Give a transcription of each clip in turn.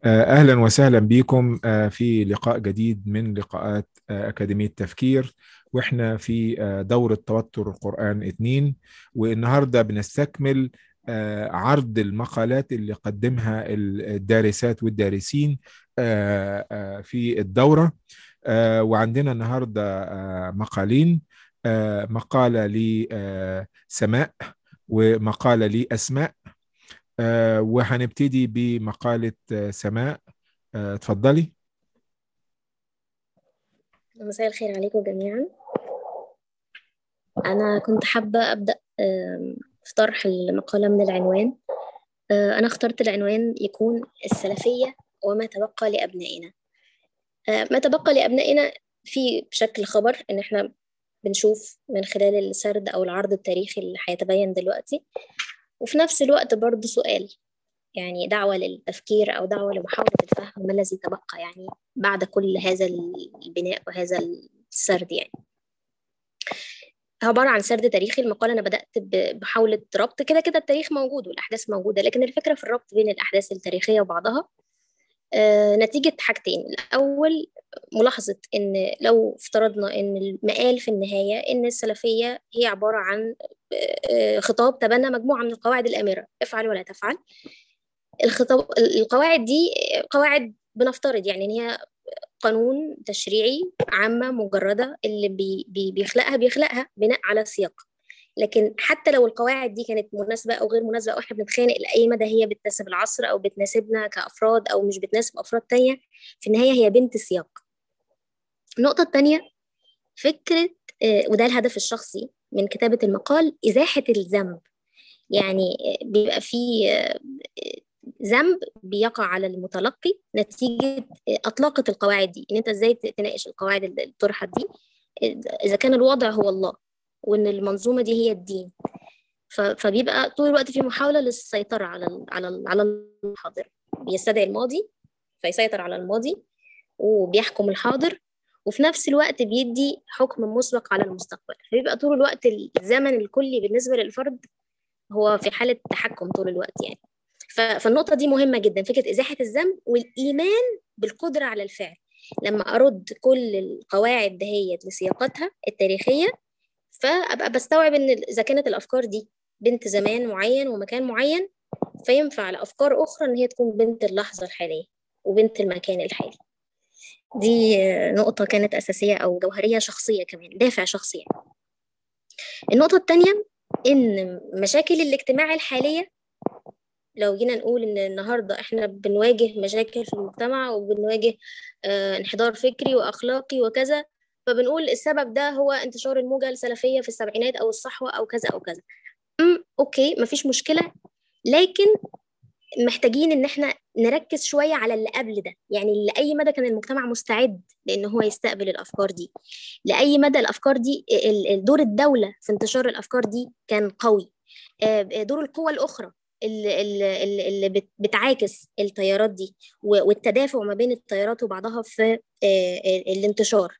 أهلا وسهلا بكم في لقاء جديد من لقاءات أكاديمية تفكير وإحنا في دورة توتر القرآن اتنين والنهاردة بنستكمل عرض المقالات اللي قدمها الدارسات والدارسين في الدورة وعندنا النهاردة مقالين مقالة لسماء ومقالة لأسماء آه وهنبتدي بمقالة آه سماء آه اتفضلي مساء الخير عليكم جميعا أنا كنت حابة أبدأ في طرح المقالة من العنوان أنا اخترت العنوان يكون السلفية وما تبقى لأبنائنا ما تبقى لأبنائنا في بشكل خبر إن إحنا بنشوف من خلال السرد أو العرض التاريخي اللي هيتبين دلوقتي وفي نفس الوقت برضه سؤال يعني دعوة للتفكير أو دعوة لمحاولة الفهم ما الذي تبقى يعني بعد كل هذا البناء وهذا السرد يعني عبارة عن سرد تاريخي المقالة أنا بدأت بمحاولة ربط كده كده التاريخ موجود والأحداث موجودة لكن الفكرة في الربط بين الأحداث التاريخية وبعضها آه نتيجة حاجتين الأول ملاحظة إن لو افترضنا إن المقال في النهاية إن السلفية هي عبارة عن خطاب تبنى مجموعة من القواعد الآمرة افعل ولا تفعل الخطاب القواعد دي قواعد بنفترض يعني إن هي قانون تشريعي عامة مجردة اللي بي بي بيخلقها بيخلقها بناء على سياق لكن حتى لو القواعد دي كانت مناسبة أو غير مناسبة أو إحنا بنتخانق لأي مدى هي بتناسب العصر أو بتناسبنا كأفراد أو مش بتناسب أفراد تانية في النهاية هي بنت سياق النقطة التانية فكرة وده الهدف الشخصي من كتابة المقال إزاحة الذنب يعني بيبقى في ذنب بيقع على المتلقي نتيجة أطلاقة القواعد دي إن أنت إزاي تناقش القواعد اللي طرحت دي إذا كان الوضع هو الله وإن المنظومة دي هي الدين فبيبقى طول الوقت في محاولة للسيطرة على ال على ال على الحاضر بيستدعي الماضي فيسيطر على الماضي وبيحكم الحاضر وفي نفس الوقت بيدي حكم مسبق على المستقبل فبيبقى طول الوقت الزمن الكلي بالنسبة للفرد هو في حالة تحكم طول الوقت يعني فالنقطة دي مهمة جدا فكرة إزاحة الذنب والإيمان بالقدرة على الفعل لما أرد كل القواعد دهيت لسياقاتها التاريخية فأبقى بستوعب إن إذا كانت الأفكار دي بنت زمان معين ومكان معين فينفع لأفكار أخرى إن هي تكون بنت اللحظة الحالية وبنت المكان الحالي دي نقطة كانت أساسية أو جوهرية شخصية كمان دافع شخصي يعني. النقطة التانية إن مشاكل الاجتماع الحالية لو جينا نقول إن النهاردة إحنا بنواجه مشاكل في المجتمع وبنواجه آه انحدار فكري وأخلاقي وكذا فبنقول السبب ده هو انتشار الموجة السلفية في السبعينات أو الصحوة أو كذا أو كذا أم أوكي مفيش مشكلة لكن محتاجين ان احنا نركز شويه على اللي قبل ده يعني لاي مدى كان المجتمع مستعد لان هو يستقبل الافكار دي لاي مدى الافكار دي دور الدوله في انتشار الافكار دي كان قوي دور القوى الاخرى اللي, اللي, اللي بتعاكس التيارات دي والتدافع ما بين التيارات وبعضها في الانتشار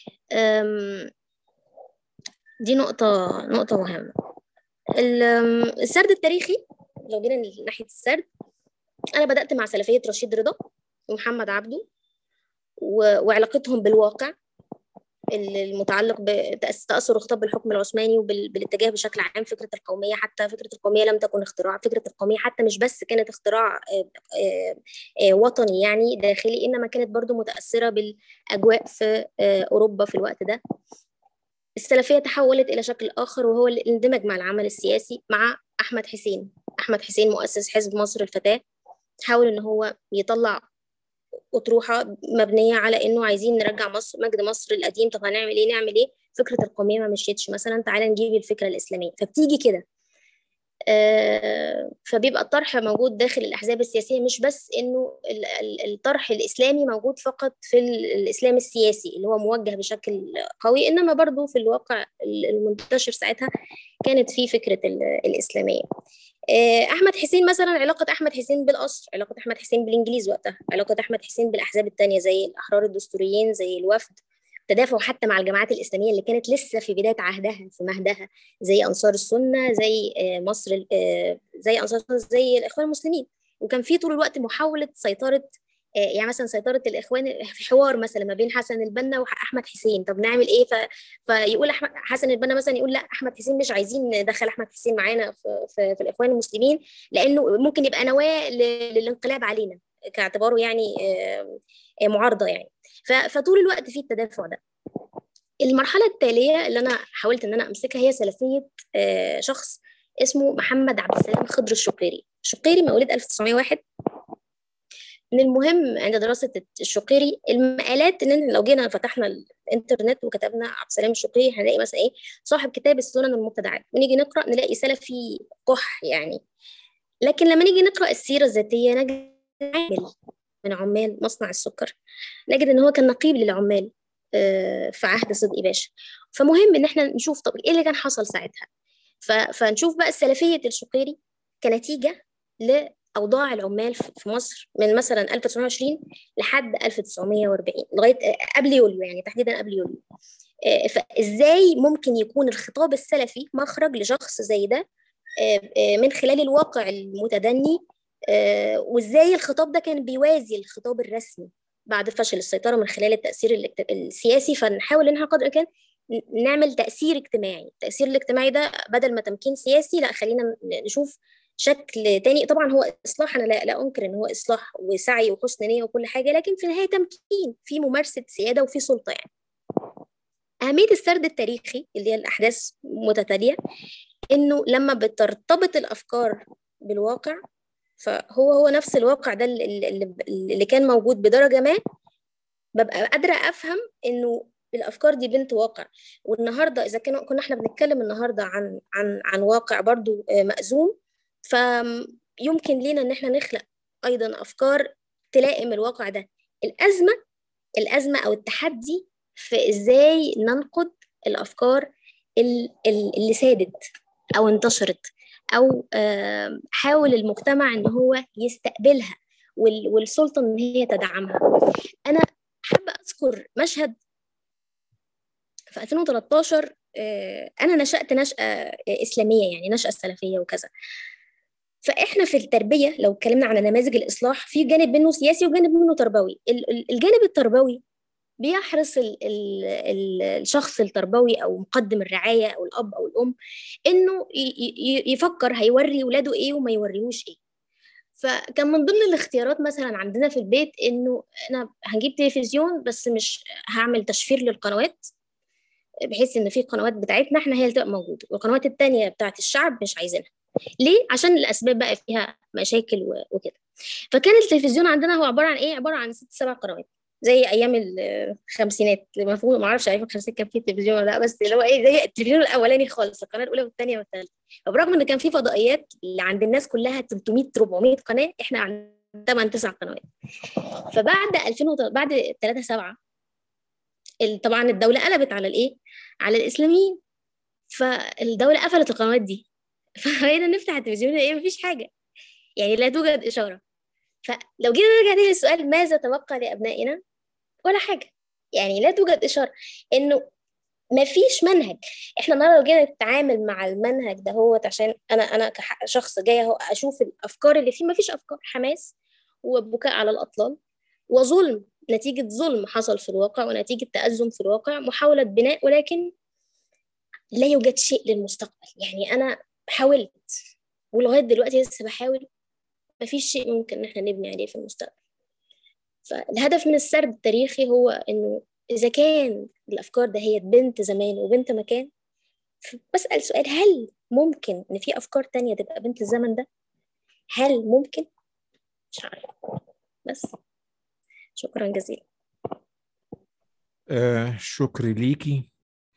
دي نقطة نقطة مهمة السرد التاريخي لو جينا ناحية السرد أنا بدأت مع سلفية رشيد رضا ومحمد عبده و... وعلاقتهم بالواقع المتعلق بتأثر خطاب الحكم العثماني وبالاتجاه بشكل عام فكرة القومية حتى فكرة القومية لم تكن اختراع فكرة القومية حتى مش بس كانت اختراع وطني يعني داخلي إنما كانت برضو متأثرة بالأجواء في أوروبا في الوقت ده السلفية تحولت إلى شكل آخر وهو الاندماج مع العمل السياسي مع أحمد حسين أحمد حسين مؤسس حزب مصر الفتاة حاول إن هو يطلع أطروحة مبنية على إنه عايزين نرجع مصر مجد مصر القديم طب هنعمل إيه نعمل إيه فكرة القومية ما مشيتش مثلا تعالى نجيب الفكرة الإسلامية فبتيجي كده آه فبيبقى الطرح موجود داخل الأحزاب السياسية مش بس إنه الطرح الإسلامي موجود فقط في الإسلام السياسي اللي هو موجه بشكل قوي إنما برضو في الواقع المنتشر ساعتها كانت في فكرة الإسلامية احمد حسين مثلا علاقه احمد حسين بالقصر علاقه احمد حسين بالانجليز وقتها علاقه احمد حسين بالاحزاب الثانيه زي الاحرار الدستوريين زي الوفد تدافع حتى مع الجماعات الاسلاميه اللي كانت لسه في بدايه عهدها في مهدها زي انصار السنه زي مصر زي انصار السنه زي الاخوان المسلمين وكان في طول الوقت محاوله سيطره يعني مثلا سيطره الاخوان في حوار مثلا ما بين حسن البنا واحمد حسين طب نعمل ايه ف... فيقول احمد حسن البنا مثلا يقول لا احمد حسين مش عايزين ندخل احمد حسين معانا في, في, في الاخوان المسلمين لانه ممكن يبقى نواه للانقلاب علينا كاعتباره يعني معارضه يعني فطول الوقت في التدافع ده المرحله التاليه اللي انا حاولت ان انا امسكها هي سلفيه شخص اسمه محمد عبد السلام خضر الشقيري الشقيري مواليد 1901 من المهم عند دراسة الشقيري المقالات إن لو جينا فتحنا الإنترنت وكتبنا عبد السلام الشقيري هنلاقي مثلا إيه صاحب كتاب السنن المبتدعات ونيجي نقرأ نلاقي سلفي قح يعني لكن لما نيجي نقرأ السيرة الذاتية نجد عامل من عمال مصنع السكر نجد إن هو كان نقيب للعمال في عهد صدقي باشا فمهم إن إحنا نشوف طب إيه اللي كان حصل ساعتها فنشوف بقى سلفية الشقيري كنتيجة لأوضاع العمال في مصر من مثلا 1920 لحد 1940 لغاية قبل يوليو يعني تحديدا قبل يوليو فإزاي ممكن يكون الخطاب السلفي مخرج لشخص زي ده من خلال الواقع المتدني وإزاي الخطاب ده كان بيوازي الخطاب الرسمي بعد فشل السيطرة من خلال التأثير السياسي فنحاول إنها قدر الإمكان نعمل تأثير اجتماعي التأثير الاجتماعي ده بدل ما تمكين سياسي لا خلينا نشوف شكل تاني طبعا هو إصلاح أنا لا, لا أنكر إن هو إصلاح وسعي وحسن نية وكل حاجة لكن في النهاية تمكين في ممارسة سيادة وفي سلطة يعني أهمية السرد التاريخي اللي هي الأحداث متتالية إنه لما بترتبط الأفكار بالواقع فهو هو نفس الواقع ده اللي, اللي كان موجود بدرجة ما ببقى قادرة أفهم إنه الافكار دي بنت واقع والنهارده اذا كنا كنا احنا بنتكلم النهارده عن عن عن واقع برضو مأزوم فيمكن لينا ان احنا نخلق ايضا افكار تلائم الواقع ده الازمه الازمه او التحدي في ازاي ننقد الافكار اللي سادت او انتشرت او حاول المجتمع ان هو يستقبلها والسلطه ان هي تدعمها انا حابه اذكر مشهد في 2013 انا نشات نشاه اسلاميه يعني نشاه سلفيه وكذا فاحنا في التربيه لو اتكلمنا عن نماذج الاصلاح في جانب منه سياسي وجانب منه تربوي الجانب التربوي بيحرص ال ال ال الشخص التربوي او مقدم الرعايه او الاب او الام انه يفكر هيوري ولاده ايه وما يوريهوش ايه فكان من ضمن الاختيارات مثلا عندنا في البيت انه انا هنجيب تلفزيون بس مش هعمل تشفير للقنوات بحيث ان في قنوات بتاعتنا احنا هي اللي تبقى موجوده والقنوات التانية بتاعت الشعب مش عايزينها ليه عشان الاسباب بقى فيها مشاكل وكده فكان التلفزيون عندنا هو عباره عن ايه عباره عن ست سبع قنوات زي ايام الخمسينات المفروض ما اعرفش ايام الخمسينات كان في تلفزيون ولا لا بس اللي هو ايه زي التلفزيون الاولاني خالص القناه الاولى والثانيه والثالثه فبرغم ان كان في فضائيات اللي عند الناس كلها 300 400 قناه احنا عندنا 8 9 قنوات فبعد 2000 بعد 3 7 طبعا الدوله قلبت على الايه على الاسلاميين فالدوله قفلت القنوات دي فبقينا نفتح التلفزيون ايه مفيش حاجه يعني لا توجد اشاره فلو جينا نرجع تاني للسؤال ماذا تبقى لابنائنا ولا حاجه يعني لا توجد اشاره انه ما فيش منهج احنا النهارده لو جينا نتعامل مع المنهج ده هو عشان انا انا كشخص جاي اهو اشوف الافكار اللي فيه ما فيش افكار حماس وبكاء على الاطلال وظلم نتيجة ظلم حصل في الواقع ونتيجة تأزم في الواقع محاولة بناء ولكن لا يوجد شيء للمستقبل يعني أنا حاولت ولغاية دلوقتي لسه بحاول مفيش شيء ممكن إن احنا نبني عليه في المستقبل فالهدف من السرد التاريخي هو إنه إذا كان الأفكار ده هي بنت زمان وبنت مكان بسأل سؤال هل ممكن إن في أفكار تانية تبقى بنت الزمن ده؟ هل ممكن؟ مش عارفة بس شكرا جزيلا آه شكري ليكي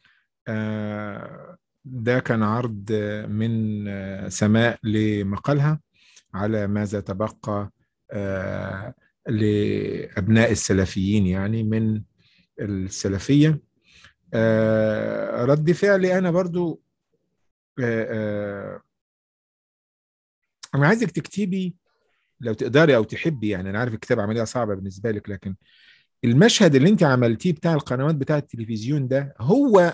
آه ده كان عرض من آه سماء لمقالها على ماذا تبقى آه لأبناء السلفيين يعني من السلفية آه رد فعلي أنا برضو آه آه أنا عايزك تكتبي لو تقدري او تحبي يعني انا عارف الكتاب عمليه صعبه بالنسبه لك لكن المشهد اللي انت عملتيه بتاع القنوات بتاع التلفزيون ده هو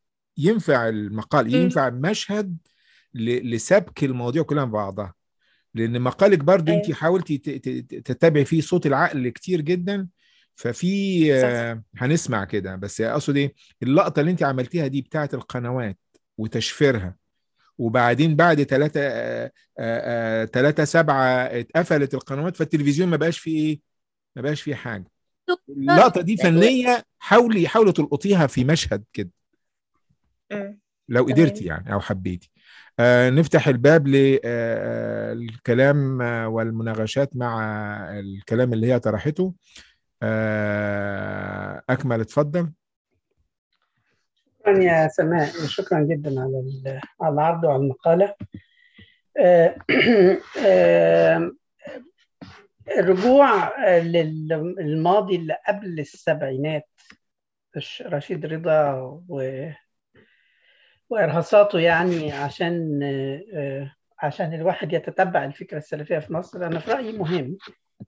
ينفع المقال ينفع مشهد لسبك المواضيع كلها ببعضها لان مقالك برضو أيوة. انت حاولتي ت- ت- تتبعي فيه صوت العقل كتير جدا ففي صح. آه، هنسمع كده بس اقصد ايه اللقطه اللي انت عملتيها دي بتاعت القنوات وتشفيرها وبعدين بعد 3 3 7 اتقفلت القنوات فالتلفزيون ما بقاش فيه ايه ما بقاش فيه حاجه اللقطه دي فنيه حاولي حاولي تلقطيها في مشهد كده مم. لو تمام. قدرتي يعني او حبيتي آه نفتح الباب للكلام والمناقشات مع الكلام اللي هي طرحته آه اكمل اتفضل شكرا يا سماء شكرا جدا على ال- على العرض وعلى المقالة آه، آه، الرجوع للماضي اللي قبل السبعينات رش- رشيد رضا و وإرهاصاته يعني عشان آه، آه، عشان الواحد يتتبع الفكرة السلفية في مصر أنا في رأيي مهم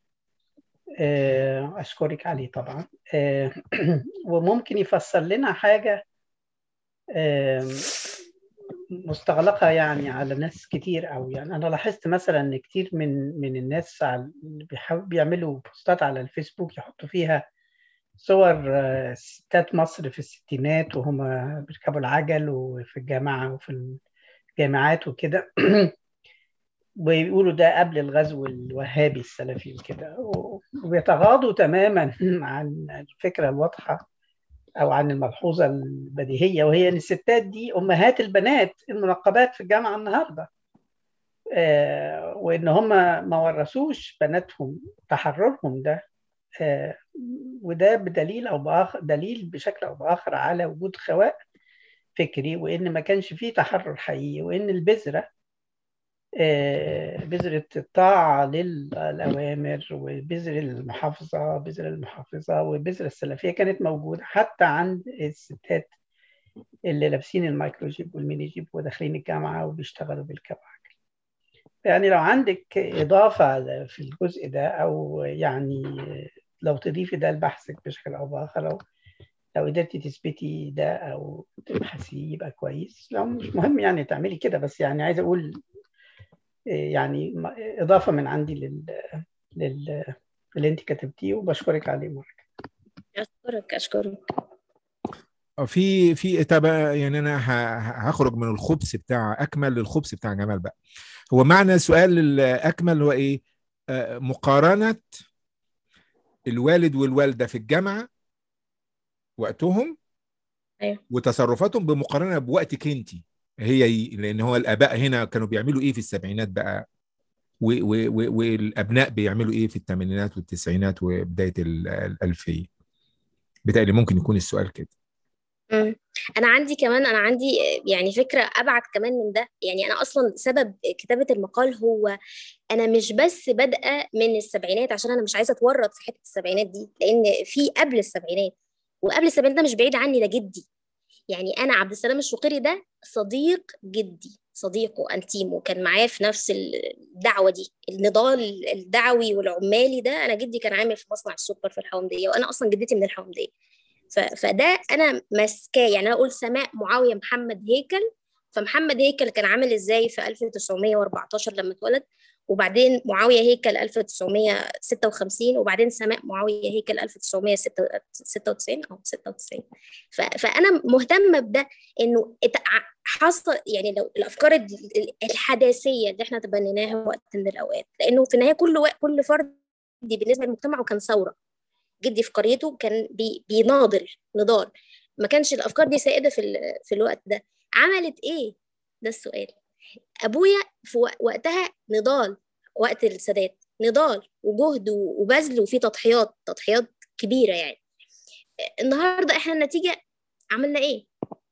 آه، أشكرك عليه طبعا آه، وممكن يفسر لنا حاجة آم، مستغلقة يعني على ناس كتير أوي يعني أنا لاحظت مثلا إن كتير من من الناس على- اللي بيحاول بيعملوا بوستات على الفيسبوك يحطوا فيها صور آه، ستات مصر في الستينات وهم بيركبوا العجل وفي الجامعة وفي الجامعات وكده ويقولوا ده قبل الغزو الوهابي السلفي وكده وبيتغاضوا تماما عن الفكرة الواضحة او عن الملحوظه البديهيه وهي ان الستات دي امهات البنات المنقبات في الجامعه النهارده آه وان هم ما ورثوش بناتهم تحررهم ده آه وده بدليل او باخر دليل بشكل او باخر على وجود خواء فكري وان ما كانش فيه تحرر حقيقي وان البذره آه، بذرة الطاعة للأوامر وبذر المحافظة بذر المحافظة وبذر السلفية كانت موجودة حتى عند الستات اللي لابسين المايكرو جيب والميني جيب وداخلين الجامعة وبيشتغلوا بالكواكب يعني لو عندك إضافة في الجزء ده أو يعني لو تضيفي ده لبحثك بشكل أو بآخر أو لو قدرتي تثبتي ده أو تبحثي يبقى كويس لو مش مهم يعني تعملي كده بس يعني عايز أقول يعني اضافه من عندي لل لل اللي انت كتبتيه وبشكرك عليه مره اشكرك اشكرك في في طب يعني انا ه- هخرج من الخبث بتاع اكمل للخبث بتاع جمال بقى هو معنى سؤال الاكمل هو ايه آه، مقارنه الوالد والوالده في الجامعه وقتهم أيوة. وتصرفاتهم بمقارنه بوقتك انت هي ي- لان هو الاباء هنا كانوا بيعملوا ايه في السبعينات بقى و- و- و- والابناء بيعملوا ايه في الثمانينات والتسعينات وبدايه ال- الالفيه بالتالي ممكن يكون السؤال كده مم. انا عندي كمان انا عندي يعني فكره ابعد كمان من ده يعني انا اصلا سبب كتابه المقال هو انا مش بس بادئه من السبعينات عشان انا مش عايزه اتورط في حته السبعينات دي لان في قبل السبعينات وقبل السبعينات ده مش بعيد عني ده جدي يعني انا عبد السلام الشقيري ده صديق جدي صديقه انتيمو كان معاه في نفس الدعوه دي النضال الدعوي والعمالي ده انا جدي كان عامل في مصنع السكر في الحومديه وانا اصلا جدتي من الحومديه ف- فده انا ماسكاه يعني انا اقول سماء معاويه محمد هيكل فمحمد هيكل كان عامل ازاي في 1914 لما اتولد وبعدين معاويه هيكل 1956 وبعدين سماء معاويه هيكل 1996 او 96 ف- فانا مهتمه بده انه ات- ع- حصل يعني لو الافكار ال- ال- الحداثيه اللي احنا تبنيناها وقت من الاوقات لانه في النهايه كل وقت كل فرد دي بالنسبه للمجتمع وكان ثوره جدي في قريته كان بي بيناضل نضال ما كانش الافكار دي سائده في ال- في الوقت ده عملت ايه ده السؤال ابويا في وق- وقتها نضال وقت السادات نضال وجهد و- وبذل وفي تضحيات تضحيات كبيره يعني النهارده احنا النتيجه عملنا ايه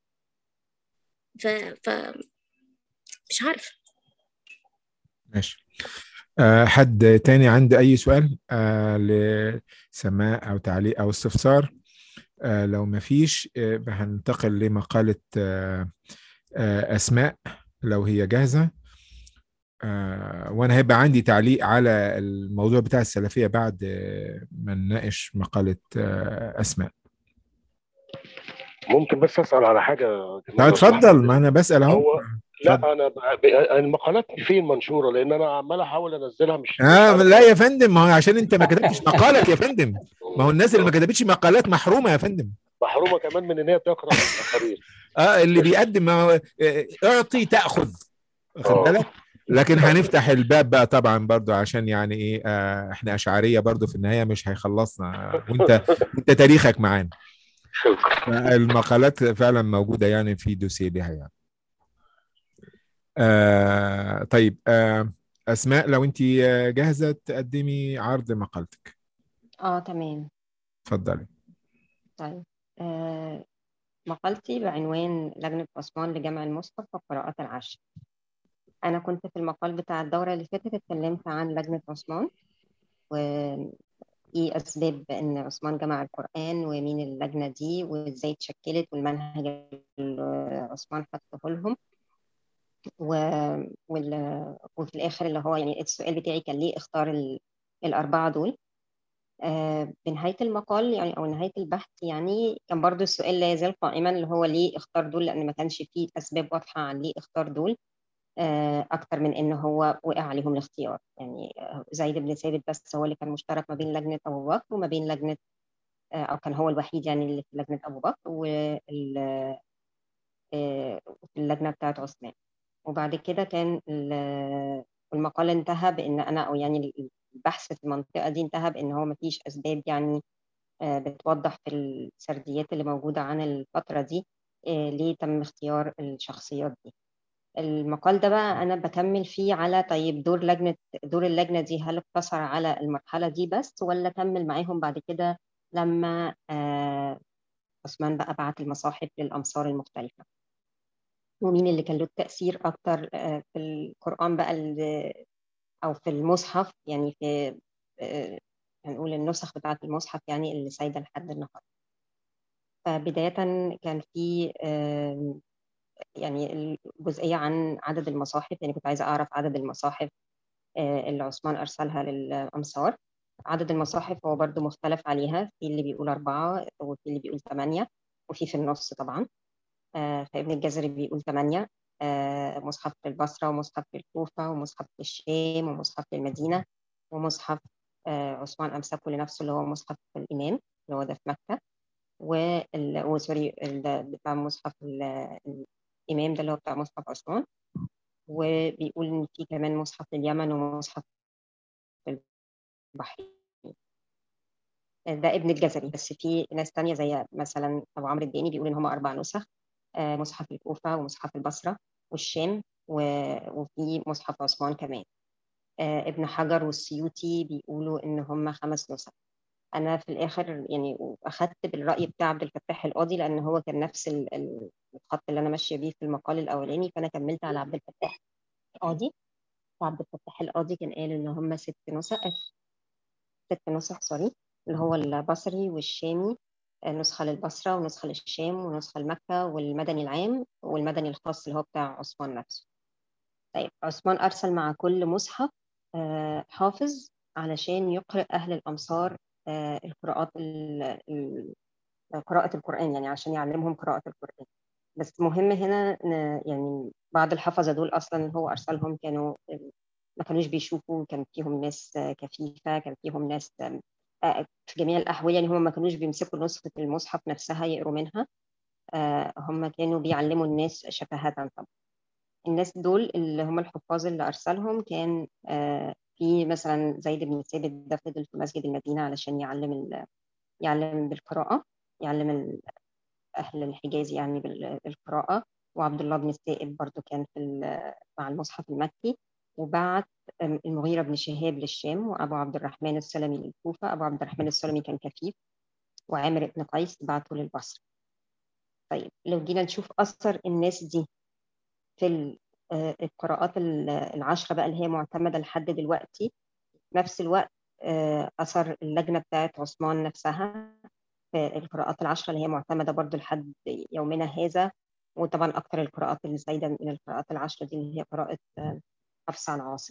ف ف مش عارفه ماشي آه، حد تاني عنده أي سؤال آه، لسماء أو تعليق أو استفسار آه، لو ما فيش آه، هننتقل لمقالة آه، آه، أسماء لو هي جاهزة آه، وأنا هيبقى عندي تعليق على الموضوع بتاع السلفية بعد آه، ما نناقش مقالة آه، أسماء ممكن بس اسال على حاجه لا اتفضل ما أنا بسأل أهو هو اتفضل. لا انا ب- ب- المقالات فين منشوره لان انا عمال احاول انزلها مش مش اه عارف. لا يا فندم ما هو عشان انت ما كتبتش مقالك يا فندم ما هو الناس اللي ما كتبتش مقالات محرومه يا فندم محرومه كمان من ان هي تقرا التقارير اه اللي بيقدم ما هو آه، اعطي تاخذ واخد آه. بالك لكن هنفتح الباب بقى طبعا برضو عشان يعني ايه آه احنا اشعريه برضو في النهايه مش هيخلصنا وانت انت تاريخك معانا شكرا المقالات فعلا موجوده يعني في دوسيه ليها يعني آه طيب آه اسماء لو انت جاهزه تقدمي عرض مقالتك اه تمام اتفضلي طيب آه مقالتي بعنوان لجنة عثمان لجمع المصحف والقراءات العشر أنا كنت في المقال بتاع الدورة اللي فاتت اتكلمت عن لجنة عثمان وإيه أسباب إن عثمان جمع القرآن ومين اللجنة دي وإزاي اتشكلت والمنهج اللي عثمان حطه لهم و... وال... وفي الآخر اللي هو يعني السؤال بتاعي كان ليه اختار ال... الأربعة دول آه، بنهاية المقال يعني أو نهاية البحث يعني كان برضو السؤال لا يزال قائما اللي هو ليه اختار دول لأن ما كانش فيه أسباب واضحة عن ليه اختار دول آه، أكتر من إن هو وقع عليهم الاختيار يعني آه، زيد بن ثابت بس هو اللي كان مشترك ما بين لجنة أبو بكر وما بين لجنة آه، أو كان هو الوحيد يعني اللي في لجنة أبو بكر وال آه، في اللجنة بتاعت عثمان وبعد كده كان ال- المقال انتهى بإن أنا أو يعني البحث في المنطقة دي انتهى بإن هو مفيش أسباب يعني آه، بتوضح في السرديات اللي موجودة عن الفترة دي آه، ليه تم اختيار الشخصيات دي المقال ده بقى أنا بكمل فيه على طيب دور لجنة دور اللجنة دي هل اقتصر على المرحلة دي بس ولا كمل معاهم بعد كده لما آه، عثمان بقى بعت المصاحف للأمصار المختلفة ومين اللي كان له تأثير أكتر آه، في القرآن بقى اللي- أو في المصحف يعني في آه، هنقول النسخ بتاعة المصحف يعني اللي سايدة لحد النهاردة فبداية كان في آم، يعني الجزئية عن عدد المصاحف يعني كنت عايزة أعرف عدد المصاحف آه، اللي عثمان أرسلها للأمصار عدد المصاحف هو برضو مختلف عليها في اللي بيقول أربعة وفي اللي بيقول ثمانية وفي في النص طبعا آه، فابن الجزري بيقول ثمانية آه، مصحف في البصرة ومصحف في الكوفة ومصحف في الشام ومصحف في المدينة ومصحف آه، عثمان أمسكه لنفسه اللي هو مصحف الإمام اللي هو ده في مكة وال... وسوري ال- بتاع مصحف ال... الإمام ده اللي هو بتاع مصحف عثمان وبيقول إن في كمان مصحف اليمن ومصحف البحرين ده ابن الجزري بس في ناس تانية زي مثلا أبو عمرو الداني بيقول إن هم أربع نسخ آه، مصحف الكوفة ومصحف البصرة والشام و- وفي مصحف عثمان كمان آه، ابن حجر والسيوطي بيقولوا إن هم خمس نسخ أنا في الآخر يعني أخدت بالرأي بتاع عبد الفتاح القاضي لأن هو كان نفس ال- ال- الخط اللي أنا ماشية بيه في المقال الأولاني فأنا كملت على عبد الفتاح القاضي وعبد الفتاح القاضي كان قال إن هم ست نسخ ست نسخ سوري اللي هو البصري والشامي آه، نسخة للبصرة ونسخة للشام ونسخة لمكة والمدني العام والمدني الخاص اللي هو بتاع عثمان نفسه طيب عثمان أرسل مع كل مصحف آه، حافظ علشان يقرأ أهل الأمصار آه، القراءات ال- ال- قراءة القرآن يعني عشان يعلمهم قراءة القرآن بس مهم هنا ن- يعني بعض الحفظة دول أصلا هو أرسلهم كانوا ما كانوش بيشوفوا كان فيهم ناس آه، كفيفة كان فيهم ناس آم، آه، في جميع الأحوال يعني هم ما كانوش بيمسكوا نسخة المصحف نفسها يقروا منها آه، هم كانوا بيعلموا الناس شفهة طبعا الناس دول اللي هم الحفاظ اللي أرسلهم كان آه، في مثلا زيد بن ثابت ده فضل في مسجد المدينة علشان يعلم ال- يعلم بالقراءة يعلم ال- أهل الحجاز يعني بال- بالقراءة وعبد الله بن السائب برضو كان في ال- مع المصحف المكي وبعت آم، المغيرة بن شهاب للشام وأبو عبد الرحمن السلمي للكوفة أبو عبد الرحمن السلمي كان كفيف وعامر بن قيس بعته للبصرة طيب لو جينا نشوف أثر الناس دي في ال- آه، القراءات ال- العشرة بقى اللي هي معتمدة لحد دلوقتي في نفس الوقت آه، أثر اللجنة بتاعت عثمان نفسها في القراءات العشرة اللي هي معتمدة برضو لحد يومنا هذا وطبعا أكثر القراءات اللي زايدة من القراءات العشرة دي اللي هي قراءة آه، حفص عن عاصم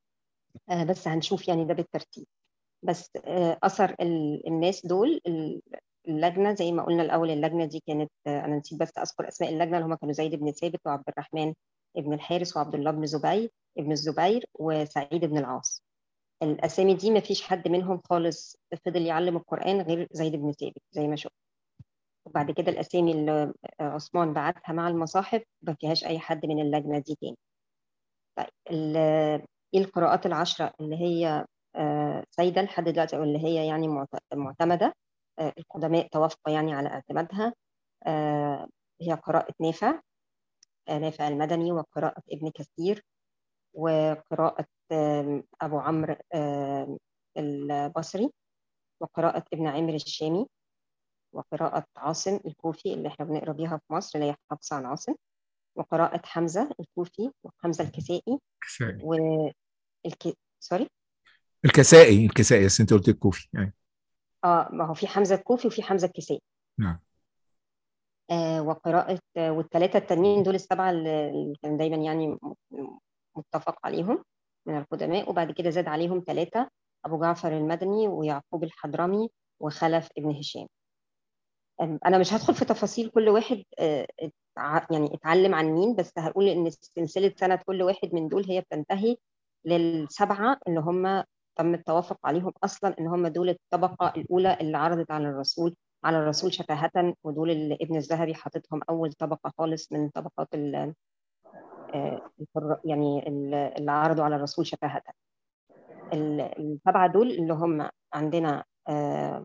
آه، بس هنشوف يعني ده بالترتيب بس آه، أثر ال- الناس دول ال- اللجنة زي ما قلنا الأول اللجنة دي كانت آه، أنا نسيت بس أذكر أسماء اللجنة اللي هم كانوا زيد بن ثابت وعبد الرحمن ابن الحارث وعبد الله بن زبير ابن الزبير وسعيد بن العاص الأسامي دي ما فيش حد منهم خالص فضل يعلم القرآن غير زيد بن ثابت زي ما شفت وبعد كده الأسامي اللي عثمان بعتها مع المصاحف ما فيهاش أي حد من اللجنة دي تاني طيب ال- إيه القراءات العشرة اللي هي آه، سايدة لحد دلوقتي أو اللي هي يعني معت- معتمدة آه، القدماء توافقوا يعني على اعتمادها آه، هي قراءة نافع آه، نافع المدني وقراءة ابن كثير وقراءة آم، أبو عمرو آم، البصري وقراءة ابن عامر الشامي وقراءة عاصم الكوفي اللي احنا بنقرا بيها في مصر اللي هي حفصة عن عاصم وقراءة حمزة الكوفي وحمزة الكسائي الكسائي والك... سوري الكسائي الكسائي بس انت قلت الكوفي يعني اه ما هو في حمزة الكوفي وفي حمزة الكسائي نعم آه وقراءة آه والثلاثة التانيين دول السبعة اللي اللي كان دايما يعني م- متفق عليهم من القدماء وبعد كده زاد عليهم ثلاثة أبو جعفر المدني ويعقوب الحضرمي وخلف ابن هشام أم، أنا مش هدخل في تفاصيل كل واحد آه، اتع- يعني اتعلم عن مين بس هقول إن سلسلة سنة كل واحد من دول هي بتنتهي للسبعة اللي هم تم التوافق عليهم أصلا إن هم دول الطبقة الأولى اللي عرضت على الرسول على الرسول شفاهة ودول اللي ابن الذهبي حاططهم أول طبقة خالص من طبقات ال- آه، القراء- يعني ال- اللي عرضوا على الرسول شفاهة ال- السبعة دول اللي هم عندنا آه،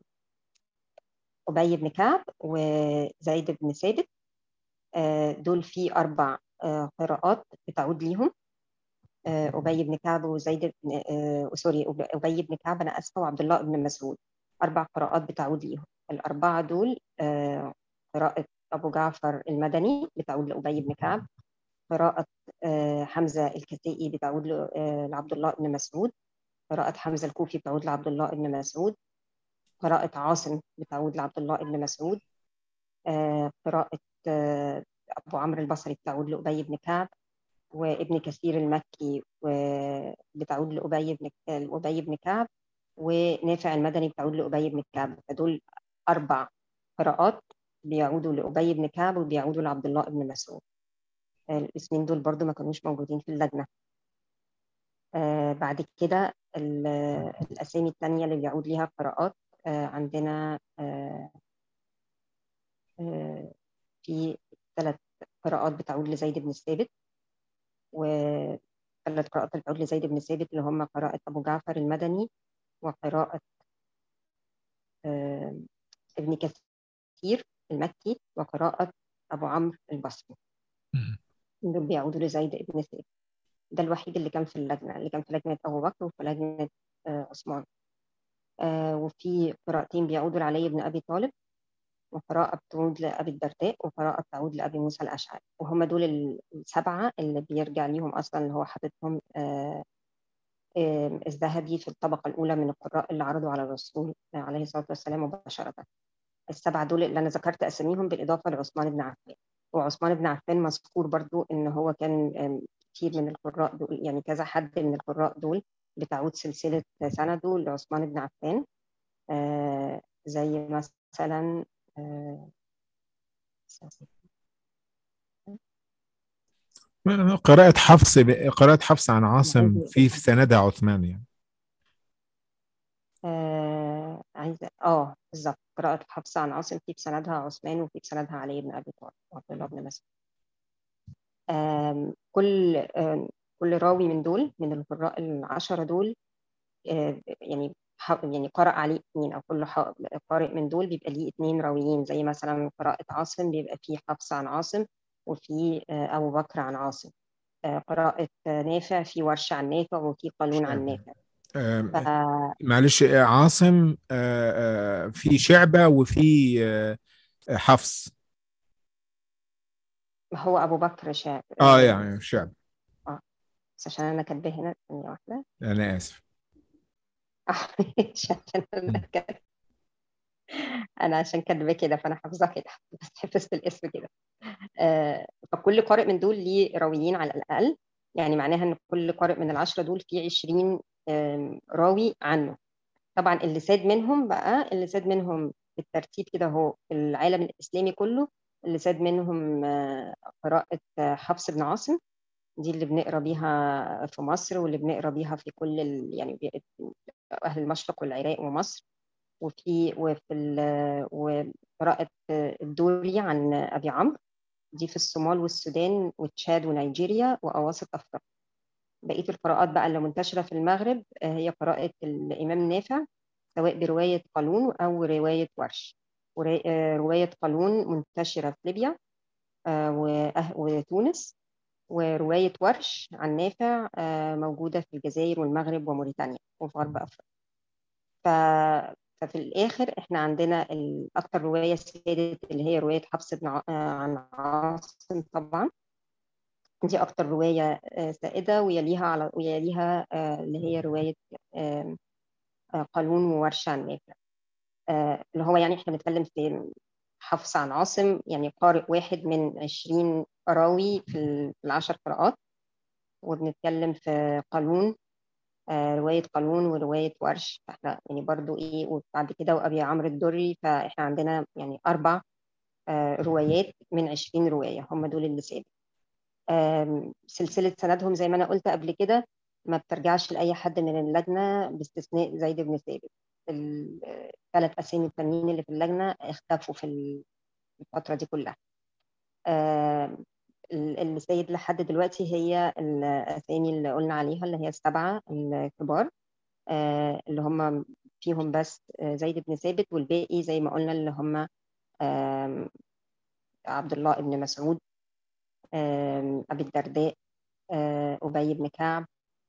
أبي بن كعب وزيد بن ثابت آه، دول في أربع آه، قراءات بتعود ليهم آه، أبي بن كعب وزيد بن آه، سوري أب- أبي بن كعب أنا آسفة وعبد الله بن مسعود أربع قراءات بتعود ليهم الأربعة دول آه، قراءة أبو جعفر المدني بتعود لأبي بن كعب قراءة آه، حمزة الكسائي بتعود ل- آه، لعبد الله بن مسعود قراءة حمزة الكوفي بتعود لعبد الله بن مسعود قراءة عاصم بتعود لعبد الله بن مسعود آه، قراءة آه، أبو عمرو البصري بتعود لأبي بن كعب وابن كثير المكي وبتعود لأبي بن لأبي بن كعب ونافع المدني بتعود لأبي بن كعب فدول أربع قراءات بيعودوا لأبي بن كعب وبيعودوا لعبد الله بن مسعود آه، الاسمين دول برضو ما كانوش موجودين في اللجنة آه، بعد كده ال- الأسامي التانية اللي بيعود ليها قراءات آه، عندنا آه، آه، في ثلاث قراءات بتعود لزيد بن ثابت وثلاث قراءات بتعود لزيد بن ثابت اللي هم قراءة أبو جعفر المدني وقراءة آه، ابن كثير المكي وقراءة أبو عمرو البصري مم. دول بيعودوا لزيد بن ثابت ده الوحيد اللي كان في اللجنة اللي كان في لجنة أبو بكر وفي لجنة آه، عثمان آه، وفي قراءتين بيعودوا لعلي بن أبي طالب وقراءة بتعود لأبي الدرداء وقراءة بتعود لأبي موسى الأشعري وهم دول ال- السبعة اللي بيرجع ليهم أصلا اللي هو حاططهم آه، آه، الذهبي في الطبقة الأولى من القراء اللي عرضوا على الرسول عليه الصلاة والسلام مباشرة السبعة دول اللي أنا ذكرت أساميهم بالإضافة لعثمان بن عفان وعثمان بن عفان مذكور برضو إن هو كان آم، كتير من القراء دول يعني كذا حد من القراء دول بتعود سلسلة سنده لعثمان بن عفان آه، زي مثلا آه، قراءة حفص قراءة حفص عن عاصم في في سندها عثمان يعني آه عايزة اه بالظبط قراءة حفصة عن عاصم في بسندها عثمان وفي بسندها علي بن أبي طالب وعبد الله بن مسعود آم، كل آم، كل راوي من دول من القراء العشرة دول آه، يعني ح- يعني قرأ عليه اثنين أو كل ح- قارئ من دول بيبقى ليه اثنين راويين زي مثلا قراءة عاصم بيبقى فيه حفصة عن عاصم وفي آه، أبو بكر عن عاصم آه، قراءة آه، نافع في ورش عن نافع وفي قالون عن نافع آم، ف معلش آه، عاصم آه، آه، في شعبة وفي آه، آه، حفص هو أبو بكر شاعر اه يعني شعب بس عشان أنا كاتباه هنا ثانية واحدة انا اسف عشان أنا كاتبة- أنا عشان كاتباه كده فأنا حافظاه كده بس حفظت الاسم كده آه، فكل قارئ من دول ليه راويين على الأقل يعني معناها إن كل قارئ من العشرة دول فيه 20 آم، راوي عنه طبعا اللي ساد منهم بقى اللي ساد منهم بالترتيب كده هو في العالم الإسلامي كله اللي ساد منهم آه، قراءة آه، حفص بن عاصم دي اللي بنقرا بيها في مصر واللي بنقرا بيها في كل ال... يعني بي- اهل المشرق والعراق ومصر وفي وفي ال... وقراءة الدوري عن ابي عمرو دي في الصومال والسودان وتشاد ونيجيريا واواسط افريقيا بقيه القراءات بقى اللي منتشره في المغرب آه، هي قراءه الامام نافع سواء بروايه قالون او روايه ورش ورا- آه، روايه قالون منتشره في ليبيا آه، وأه- وتونس ورواية ورش عن نافع آه، موجودة في الجزائر والمغرب وموريتانيا وفي غرب أفريقيا ف... ففي الآخر إحنا عندنا ال- أكتر رواية سادت اللي هي رواية حفص بن ع... آه، عن عاصم طبعا دي أكتر رواية آه، سائدة ويليها على ويليها آه، اللي هي رواية آه، آه، قالون وورش عن نافع آه، اللي هو يعني إحنا بنتكلم في حفص عن عاصم يعني قارئ واحد من عشرين راوي في ال- في العشر قراءات وبنتكلم في قانون آه، رواية قانون ورواية ورش فاحنا يعني برضو ايه وبعد كده وأبي عمرو الدري فاحنا عندنا يعني أربع آه، روايات من 20 رواية هم دول اللي سادوا آم، سلسلة سندهم زي ما أنا قلت قبل كده ما بترجعش لأي حد من اللجنة باستثناء زيد بن ثابت الثلاث أسامي التانيين اللي في اللجنة اختفوا في الفترة دي كلها آم، اللي سيد لحد دلوقتي هي الأسامي اللي قلنا عليها اللي هي السبعة الكبار آه، اللي هم فيهم بس آه، زيد بن ثابت والباقي زي ما قلنا اللي هم آم، عبد الله بن مسعود آم، أبي الدرداء آه، أبي بن كعب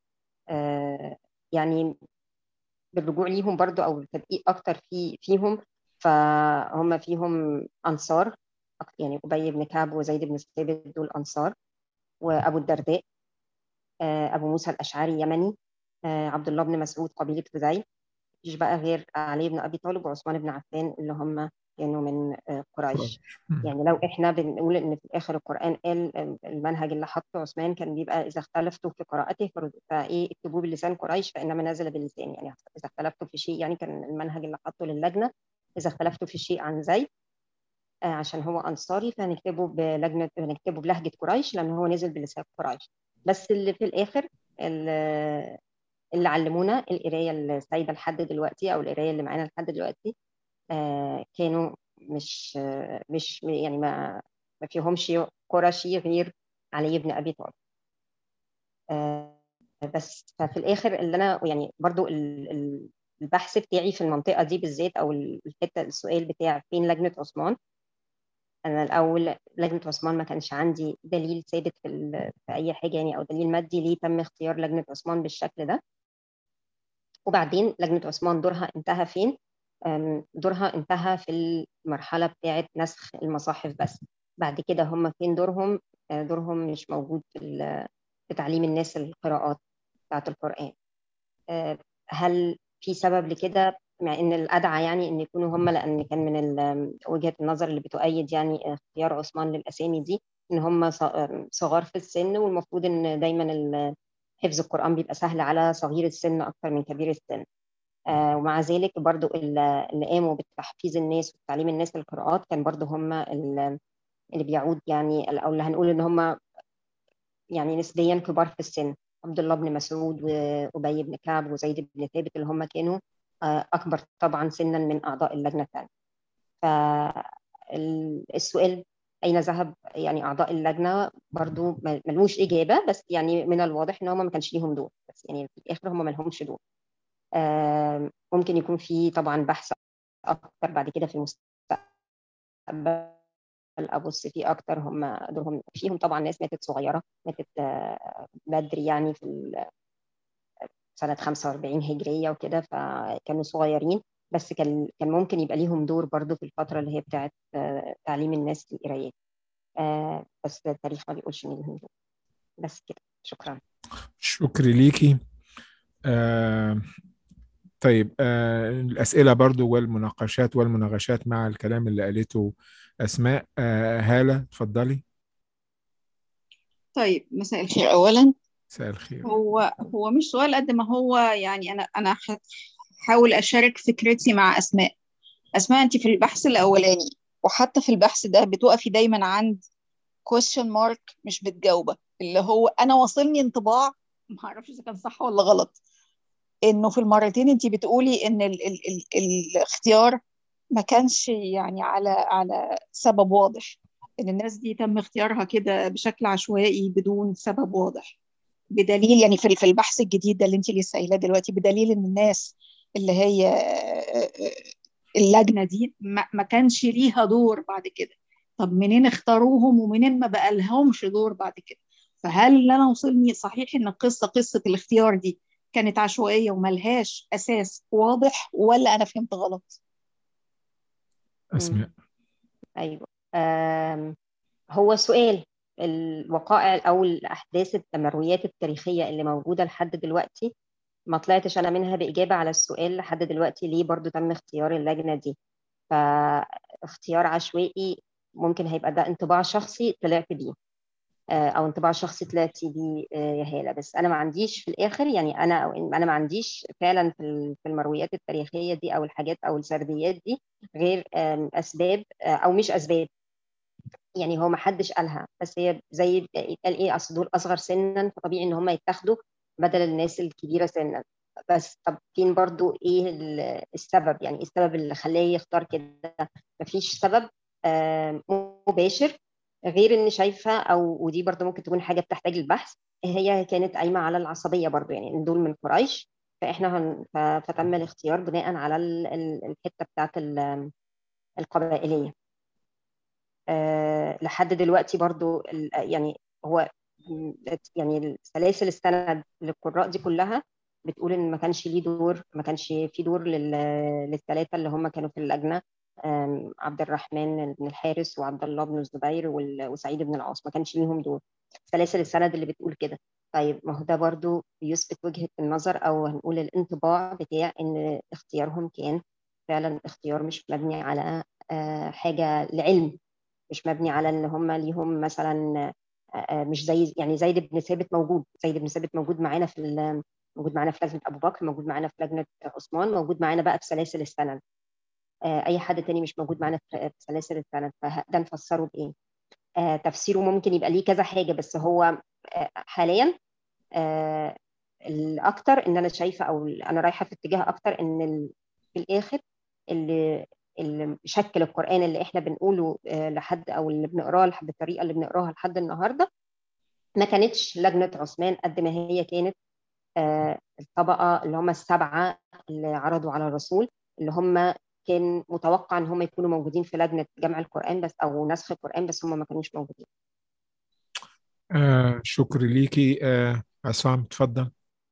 آه، يعني بالرجوع ليهم برضو أو التدقيق أكتر في فيهم فهم فيهم أنصار يعني أبي بن كعب وزيد بن ثابت دول أنصار وأبو الدرداء آه، أبو موسى الأشعري يمني آه، عبد الله بن مسعود قبيلة خزاعي مفيش بقى غير علي بن أبي طالب وعثمان بن عفان اللي هم كانوا من آه، قريش يعني لو احنا بنقول ان في الاخر القران قال المنهج اللي حطه عثمان كان بيبقى اذا اختلفتوا في قراءته فرد- فايه اكتبوه بلسان قريش فانما نزل باللسان يعني اذا اختلفتوا في شيء يعني كان المنهج اللي حطه للجنه اذا اختلفتوا في شيء عن زيد آه، عشان هو انصاري فهنكتبه بلجنه هنكتبه بلهجه قريش لان هو نزل بلسان قريش بس اللي في الاخر اللي اللي علمونا القرايه السائده لحد دلوقتي او القرايه اللي معانا لحد دلوقتي آه، كانوا مش آه، مش يعني ما ما فيهمش قرشي غير علي بن ابي طالب آه، بس ففي الاخر اللي انا يعني برضو ال- ال- البحث بتاعي في المنطقه دي بالذات او الحته السؤال بتاع فين لجنه عثمان انا الاول لجنه عثمان ما كانش عندي دليل ثابت في, ال- في اي حاجه يعني او دليل مادي ليه تم اختيار لجنه عثمان بالشكل ده وبعدين لجنه عثمان دورها انتهى فين أم، دورها انتهى في المرحله بتاعه نسخ المصاحف بس بعد كده هم فين دورهم آه، دورهم مش موجود في ال- في تعليم الناس القراءات بتاعه القران آه، هل في سبب لكده مع ان الادعى يعني ان يكونوا هم لان كان من ال- وجهه النظر اللي بتؤيد يعني اختيار عثمان للاسامي دي ان هم ص- صغار في السن والمفروض ان دايما ال- حفظ القران بيبقى سهل على صغير السن اكتر من كبير السن آه، ومع ذلك برضو ال- اللي قاموا بتحفيز الناس وتعليم الناس القراءات كان برضو هم ال- اللي بيعود يعني او اللي هنقول ان هم يعني نسبيا كبار في السن عبد الله بن مسعود وأبي بن كعب وزيد بن ثابت اللي هم كانوا آه، أكبر طبعا سنا من أعضاء اللجنة الثانية فالسؤال أين ذهب يعني أعضاء اللجنة برضو ما- ملوش إجابة بس يعني من الواضح إن هم ما كانش ليهم دور بس يعني في الآخر هم ما لهمش دور آه، ممكن يكون في طبعا بحث أكتر بعد كده في المستقبل ابص فيه اكتر هم دورهم فيهم طبعا ناس ماتت صغيره ماتت آه، بدري يعني في ال- سنه 45 هجريه وكده فكانوا صغيرين بس كان كان ممكن يبقى ليهم دور برضو في الفتره اللي هي بتاعت آه، تعليم الناس القرايات آه، بس التاريخ ما بيقولش ان ليهم دور بس كده شكرا شكرا ليكي آه طيب آه الأسئلة برضو والمناقشات والمناقشات مع الكلام اللي قالته أسماء آه هالة اتفضلي طيب مساء الخير أولا مساء الخير هو هو مش سؤال قد ما هو يعني أنا أنا هحاول أشارك فكرتي مع أسماء أسماء أنت في البحث الأولاني وحتى في البحث ده بتقفي دايما عند question mark مش بتجاوبة اللي هو انا واصلني انطباع ما اعرفش اذا كان صح ولا غلط انه في المرتين انت بتقولي ان ال ال ال الاختيار ما كانش يعني على على سبب واضح ان الناس دي تم اختيارها كده بشكل عشوائي بدون سبب واضح بدليل يعني في في البحث الجديد ده اللي انت لسه قايلاه دلوقتي بدليل ان الناس اللي هي اللجنه دي ما ما كانش ليها دور بعد كده طب منين اختاروهم ومنين ما بقى لهمش دور بعد كده فهل اللي انا وصلني صحيح ان القصه قصه الاختيار دي كانت عشوائيه وملهاش اساس واضح ولا انا فهمت غلط أسماء ايوه آم، هو سؤال الوقائع او الاحداث التمريات التاريخيه اللي موجوده لحد دلوقتي ما طلعتش انا منها باجابه على السؤال لحد دلوقتي ليه برضو تم اختيار اللجنه دي فاختيار عشوائي ممكن هيبقى ده انطباع شخصي طلعت بيه آه، او انطباع شخصي طلعت بيه آه، يا هاله بس انا ما عنديش في الاخر يعني انا أو انا ما عنديش فعلا في ال- في المرويات التاريخيه دي او الحاجات او السرديات دي غير آم، اسباب آه، او مش اسباب يعني هو ما حدش قالها بس هي زي قال ايه اصل دول اصغر سنا فطبيعي ان هم يتاخدوا بدل الناس الكبيره سنا بس طب فين برضو ايه ال- السبب يعني ايه السبب اللي خلاه يختار كده مفيش سبب آم، مباشر غير اني شايفه او ودي برضو ممكن تكون حاجه بتحتاج البحث هي كانت قايمه على العصبيه برضو يعني إن دول من قريش فاحنا هن ف- فتم الاختيار بناء على ال- ال- الحته بتاعت ال- القبائليه آه، لحد دلوقتي برضو ال- يعني هو م- يعني سلاسل السند للقراء دي كلها بتقول ان ما كانش ليه دور ما كانش في دور لل- للثلاثه اللي هم كانوا في اللجنه آم، عبد الرحمن بن الحارث وعبد الله بن الزبير وال- وسعيد بن العاص ما كانش ليهم دور سلاسل السند اللي بتقول كده طيب ما هو ده برضو بيثبت وجهة النظر او هنقول الانطباع بتاع ان اختيارهم كان فعلا اختيار مش مبني على آه، حاجة لعلم مش مبني على ان هم ليهم مثلا آه، آه، مش زي يعني زيد بن ثابت موجود زيد بن ثابت موجود معانا في ال- موجود معانا في لجنه ابو بكر موجود معانا في لجنه عثمان موجود معانا بقى في سلاسل السند آه، اي حد تاني مش موجود معانا في في سلاسل السند فده نفسره بايه آه، تفسيره ممكن يبقى ليه كذا حاجه بس هو آه، حاليا آه، الاكتر ان انا شايفه او انا رايحه في اتجاه اكتر ان ال- في الاخر اللي اللي شكل القران اللي احنا بنقوله آه، لحد او اللي بنقراه لحد بالطريقه اللي بنقراها لحد النهارده ما كانتش لجنه عثمان قد ما هي كانت آه، الطبقه اللي هم السبعه اللي عرضوا على الرسول اللي هم كان متوقع ان هم يكونوا موجودين في لجنه جمع القران بس او نسخ القران بس هم ما كانوش موجودين آه شكر ليكي آه عصام تفضل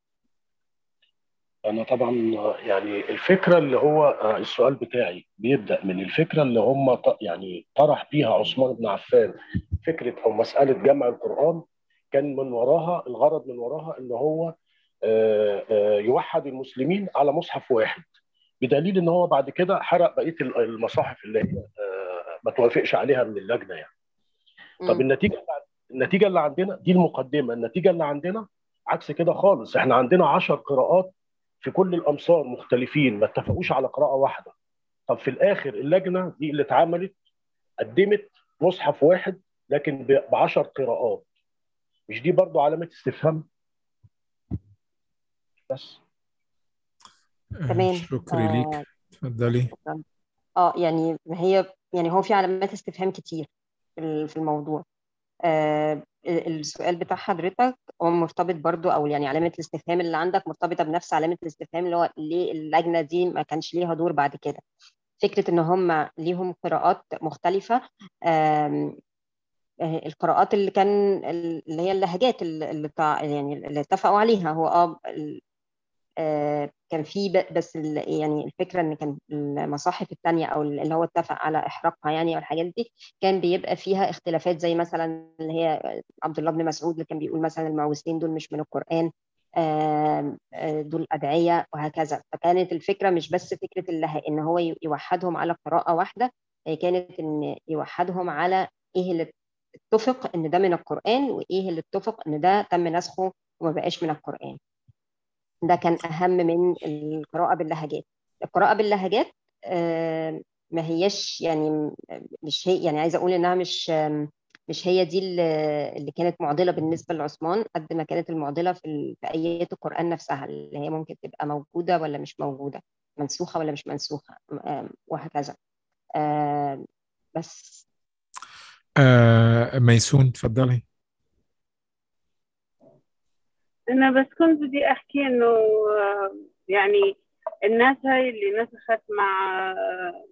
انا طبعا يعني الفكره اللي هو آه، السؤال بتاعي بيبدا من الفكره اللي هم ط- يعني طرح بيها عثمان بن عفان فكره او مساله جمع القران كان من وراها الغرض من وراها ان هو آه، آه، يوحد المسلمين على مصحف واحد بدليل ان هو بعد كده حرق بقيه المصاحف اللي هي آه، ما توافقش عليها من اللجنه يعني طب مم. النتيجه النتيجه اللي عندنا دي المقدمه النتيجه اللي عندنا عكس كده خالص احنا عندنا 10 قراءات في كل الامصار مختلفين ما اتفقوش على قراءه واحده طب في الاخر اللجنه دي اللي اتعملت قدمت مصحف واحد لكن ب 10 قراءات مش دي برضو علامه استفهام بس آه تمام شكر آه، ليك تفضلي اه يعني هي يعني هو في علامات استفهام كتير في ال- في الموضوع آه ال- السؤال بتاع حضرتك هو مرتبط برضو او يعني علامة الاستفهام اللي عندك مرتبطة بنفس علامة الاستفهام اللي هو ليه اللجنة دي ما كانش ليها دور بعد كده فكرة ان هم ليهم قراءات مختلفة آم، آه، القراءات اللي كان اللي هي اللهجات اللي اللي بتاع يعني اللي اتفقوا عليها هو اه ال- آه، كان في ب- بس ال- يعني الفكره ان كان المصاحف الثانيه او اللي هو اتفق على احراقها يعني او الحاجات دي كان بيبقى فيها اختلافات زي مثلا اللي هي عبد الله بن مسعود اللي كان بيقول مثلا المعوذين دول مش من القران آم، آه، دول ادعيه وهكذا فكانت الفكره مش بس فكره اللي ان هو ي- يوحدهم على قراءه واحده هي كانت ان يوحدهم على ايه اللي اتفق ان ده من القران وايه اللي اتفق ان ده تم نسخه وما بقاش من القران ده كان أهم من القراءة باللهجات القراءة باللهجات آه، ما هيش يعني مش هي يعني عايزة أقول إنها مش آم، مش هي دي اللي اللي كانت معضله بالنسبه لعثمان قد ما كانت المعضله في ال- في ايات القران نفسها اللي هي ممكن تبقى موجوده ولا مش موجوده منسوخه ولا مش منسوخه آم، وهكذا آم، بس آه ميسون تفضلي أنا بس كنت بدي أحكي إنه آه، يعني الناس هاي اللي نسخت مع آه،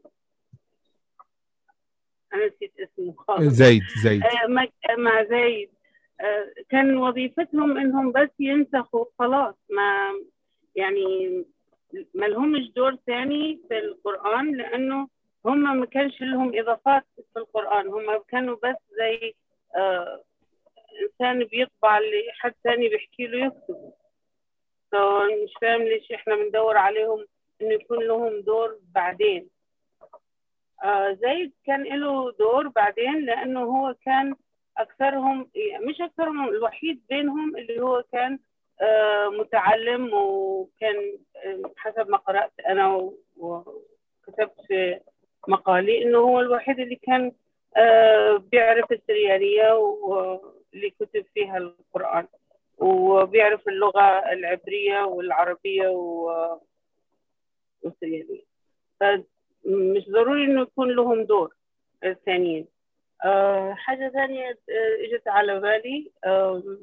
أنا نسيت اسمه خالص زيد زيد آه، مع- مع زايد آه، كان وظيفتهم إنهم بس ينسخوا خلاص ما يعني ما لهمش دور ثاني في القرآن لأنه هم ما كانش لهم إضافات في القرآن هم كانوا بس زي آه، إنسان بيطبع اللي حد ثاني بيحكي له يكتبه فمش فاهم ليش إحنا بندور عليهم إنه يكون لهم دور بعدين آه زيد كان له دور بعدين لأنه هو كان أكثرهم مش أكثرهم الوحيد بينهم اللي هو كان آه متعلم وكان آه، حسب ما قرأت أنا و- وكتبت في مقالي إنه هو الوحيد اللي كان آه بيعرف السريانية واللي كتب فيها القرآن وبيعرف اللغة العبرية والعربية و- والسريانية فمش ضروري إنه يكون لهم دور الثانيين آه حاجة ثانية آه، إجت على بالي آم،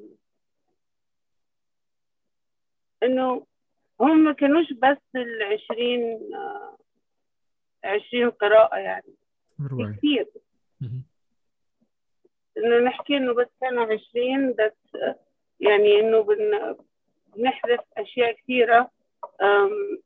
إنه هم ما كانوش بس العشرين آه، عشرين قراءة يعني في رواية كثير مهم. إنه نحكي إنه بس كانوا عشرين بس آه، يعني إنه بن- بنحذف أشياء كثيرة آم،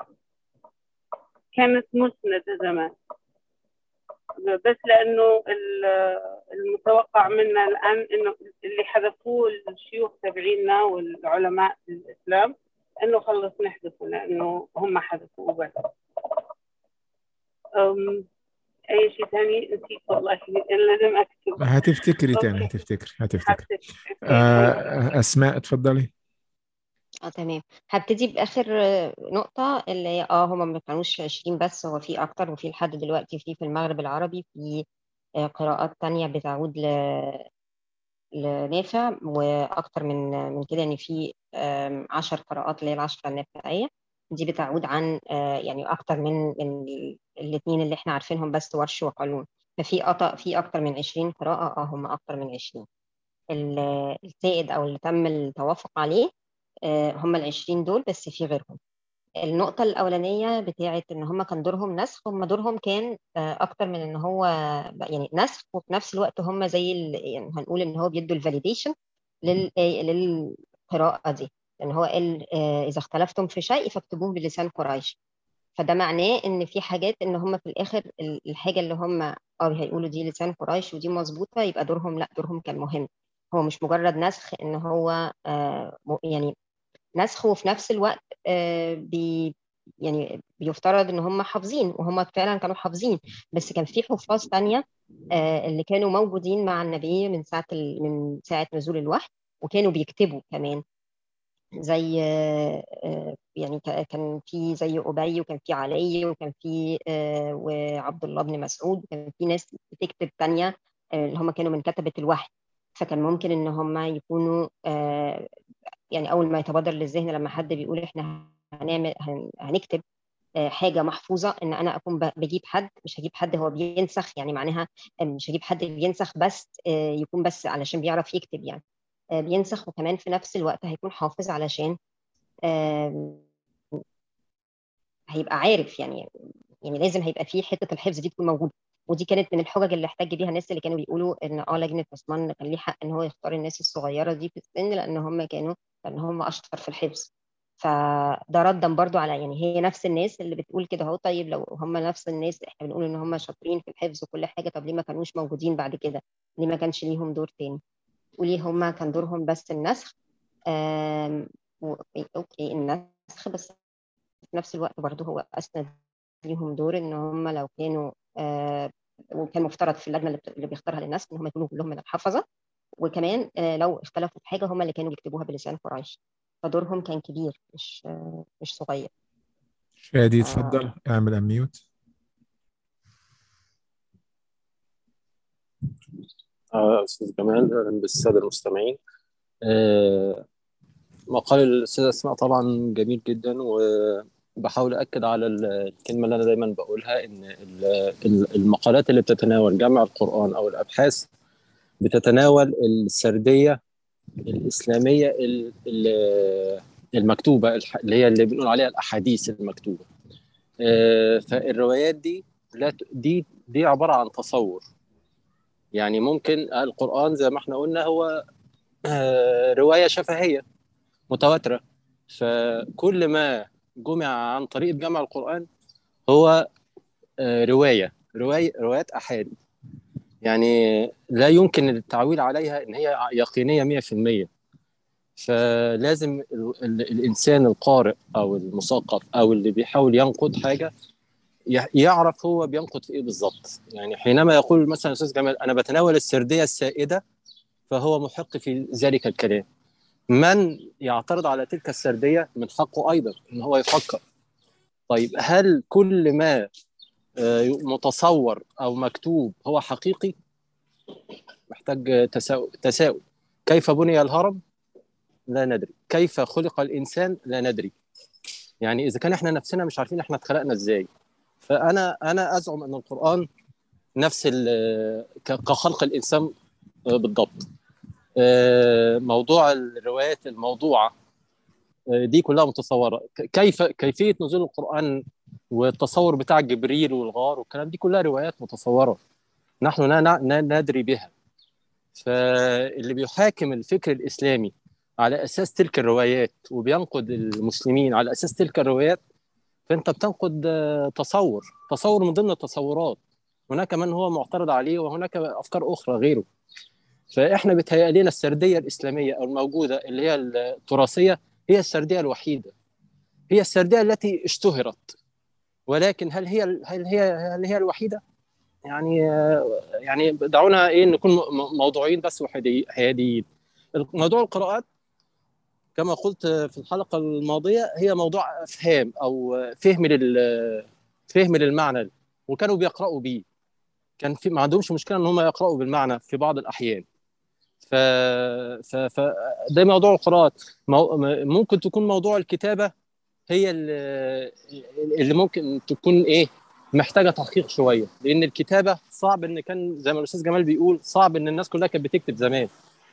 كانت مسندة زمان بس لأنه ال- المتوقع منا الآن إنه اللي حذفوه الشيوخ تبعينا والعلماء الإسلام إنه خلص نحذفه لأنه هم حذفوه بس أم، أي شيء ثاني نسيت والله لازم أكتب هتفتكري تاني أوكي. هتفتكري هتفتكري حسيت آه أسماء تفضلي اه تمام هبتدي باخر آه، نقطه اللي هي اه هما ما كانوش 20 بس هو في اكتر وفي لحد دلوقتي في في المغرب العربي في آه، قراءات تانية بتعود ل لنافع واكتر من من كده ان في آم، عشر قراءات اللي هي العشرة النافعية دي بتعود عن آه، يعني اكتر من من الاثنين اللي احنا عارفينهم بس ورش وقانون ففي أط- في اكتر من 20 قراءة اه هم اكتر من 20 ال- الزائد او اللي تم التوافق عليه آه، هم ال 20 دول بس في غيرهم النقطة الأولانية بتاعت إن هم كان دورهم نسخ هم دورهم كان آه، أكتر من إن هو يعني نسخ وفي نفس الوقت هم زي ال- يعني هنقول إن هو بيدوا الفاليديشن للقراءة دي لأن هو قال آه، إذا اختلفتم في شيء فاكتبوه بلسان قريش فده معناه إن في حاجات إن هم في الآخر ال- الحاجة اللي هم اه هيقولوا دي لسان قريش ودي مظبوطة يبقى دورهم لا دورهم كان مهم هو مش مجرد نسخ إن هو آه، م- يعني نسخ وفي نفس الوقت آه، بي يعني بيفترض ان هم حافظين وهم فعلا كانوا حافظين بس كان في حفاظ تانية آه، اللي كانوا موجودين مع النبي من ساعة ال- من ساعة نزول الوحي وكانوا بيكتبوا كمان زي آه، آه، يعني ك- كان في زي أبي وكان في علي وكان في آه، وعبد الله بن مسعود وكان في ناس بتكتب تانية آه، اللي هم كانوا من كتبة الوحي فكان ممكن ان هم يكونوا آه، يعني اول ما يتبادر للذهن لما حد بيقول احنا هنعمل هن- هنكتب آه، حاجه محفوظه ان انا اكون ب- بجيب حد مش هجيب حد هو بينسخ يعني معناها آه، مش هجيب حد بينسخ بس آه، يكون بس علشان بيعرف يكتب يعني آه، بينسخ وكمان في نفس الوقت هيكون حافظ علشان آم، هيبقى عارف يعني يعني لازم هيبقى في حته الحفظ دي تكون موجوده ودي كانت من الحجج اللي احتج بيها الناس اللي كانوا بيقولوا ان اه لجنه عثمان كان ليه حق ان هو يختار الناس الصغيره دي في السن لان هم كانوا لان هم اشطر في الحفظ فده ردا برضو على يعني هي نفس الناس اللي بتقول كده اهو طيب لو هم نفس الناس احنا بنقول ان هم شاطرين في الحفظ وكل حاجه طب ليه ما كانوش موجودين بعد كده ليه ما كانش ليهم دور تاني وليه هم كان دورهم بس النسخ آم، و- اوكي النسخ بس في نفس الوقت برضه هو اسند ليهم دور ان هم لو كانوا آه وكان مفترض في اللجنه اللي بت- اللي بيختارها للناس ان هم يكونوا كلهم من الحفظه وكمان آه لو اختلفوا في حاجه هم اللي كانوا بيكتبوها بلسان قريش فدورهم كان كبير مش آه مش صغير شادي آه. تفضل اعمل اميوت آه، أستاذ جمال أهلا بالسادة المستمعين آه، مقال الأستاذة أسماء طبعا جميل جدا وبحاول أكد على ال- الكلمة اللي أنا دايما بقولها إن ال- ال- المقالات اللي بتتناول جمع القرآن أو الأبحاث بتتناول السردية الإسلامية ال- ال- المكتوبة الح- اللي هي اللي بنقول عليها الأحاديث المكتوبة آه، فالروايات دي لا ت- دي دي عبارة عن تصور يعني ممكن القرآن زي ما احنا قلنا هو آه، رواية شفهية متواترة فكل ما جمع عن طريق جمع القرآن هو آه، رواية رواية روايات أحاد يعني لا يمكن التعويل عليها إن هي يقينية 100% فلازم ال- ال- الإنسان القارئ أو المثقف أو اللي بيحاول ينقد حاجة يع- يعرف هو بينقد في إيه بالظبط يعني حينما يقول مثلا أستاذ جمال أنا بتناول السردية السائدة فهو محق في ذلك الكلام من يعترض على تلك السردية من حقه أيضا إن هو يفكر طيب هل كل ما آه، متصور أو مكتوب هو حقيقي محتاج تساؤل تساؤل كيف بني الهرم لا ندري كيف خلق الإنسان لا ندري يعني إذا كان إحنا نفسنا مش عارفين إحنا اتخلقنا إزاي فأنا أنا أزعم أن القرآن نفس ال- ك- كخلق الإنسان آه، بالضبط آه، موضوع الروايات الموضوعة آه، دي كلها متصورة ك- كيف كيفية نزول القرآن والتصور بتاع جبريل والغار والكلام دي كلها روايات متصورة نحن لا لا- لا ندري بها فاللي بيحاكم الفكر الإسلامي على أساس تلك الروايات وبينقد المسلمين على أساس تلك الروايات فأنت بتنقد آه، تصور تصور من ضمن التصورات هناك من هو معترض عليه وهناك أفكار أخرى غيره فاحنا بيتهيأ لنا السرديه الاسلاميه او الموجوده اللي هي التراثيه هي السرديه الوحيده هي السرديه التي اشتهرت ولكن هل هي هل هي هل هي الوحيده؟ يعني يعني دعونا ايه نكون م- موضوعيين بس وحيادي- حياديين. موضوع القراءات كما قلت في الحلقه الماضيه هي موضوع افهام او فهم لل فهم للمعنى وكانوا بيقرأوا بيه كان في ما عندهمش مشكله ان هم يقرأوا بالمعنى في بعض الاحيان ف... ف... ف... ده موضوع القراءات مو... ممكن تكون موضوع الكتابه هي اللي, اللي ممكن تكون ايه محتاجه تحقيق شويه لان الكتابه صعب ان كان زي ما الاستاذ جمال بيقول صعب ان الناس كلها كانت بتكتب زمان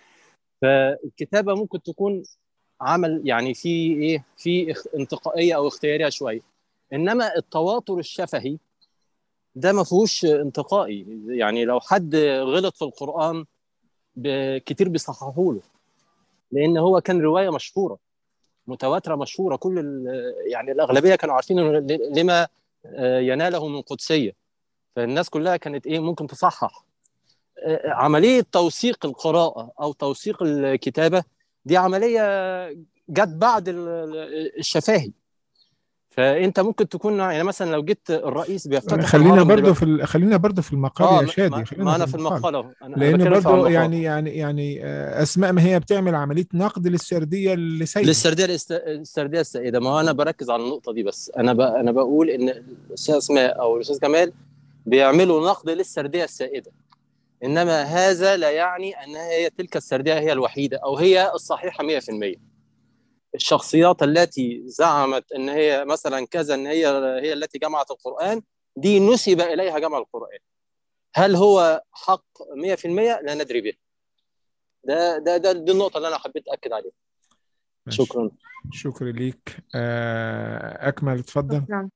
فالكتابه ممكن تكون عمل يعني في ايه في اخ- انتقائيه او اختياريه شويه انما التواتر الشفهي ده ما فيهوش انتقائي يعني لو حد غلط في القران ب- كتير بيصححوا له لان هو كان روايه مشهوره متواتره مشهوره كل ال- يعني الاغلبيه كانوا عارفين إنه ل- لما آه، يناله من قدسيه فالناس كلها كانت ايه ممكن تصحح آه، عمليه توثيق القراءه او توثيق الكتابه دي عمليه جت بعد ال- ال- الشفاهي فانت ممكن تكون يعني مثلا لو جيت الرئيس بيفتتح خلينا الهرم برضو دلوقتي- في ال... خلينا برضو في المقال اه يا ما- شادي ما, خلينا ما انا في المقال اهو انا أنا لان بتكلم في برضو المقال. يعني يعني يعني آه، اسماء ما هي بتعمل عمليه نقد للسرديه اللي سايبه للسرديه الاست... السرديه السائده ما هو انا بركز على النقطه دي بس انا ب... انا بقول ان الاستاذ اسماء او الاستاذ كمال بيعملوا نقد للسرديه السائده انما هذا لا يعني ان هي تلك السرديه هي الوحيده او هي الصحيحه 100% الشخصيات التي زعمت ان هي مثلا كذا ان هي هي التي جمعت القران دي نسب اليها جمع القران هل هو حق 100% لا ندري به ده ده ده دي النقطه اللي انا حبيت اكد عليها ماشي. شكرا شكرا ليك آه، اكمل اتفضل شكرا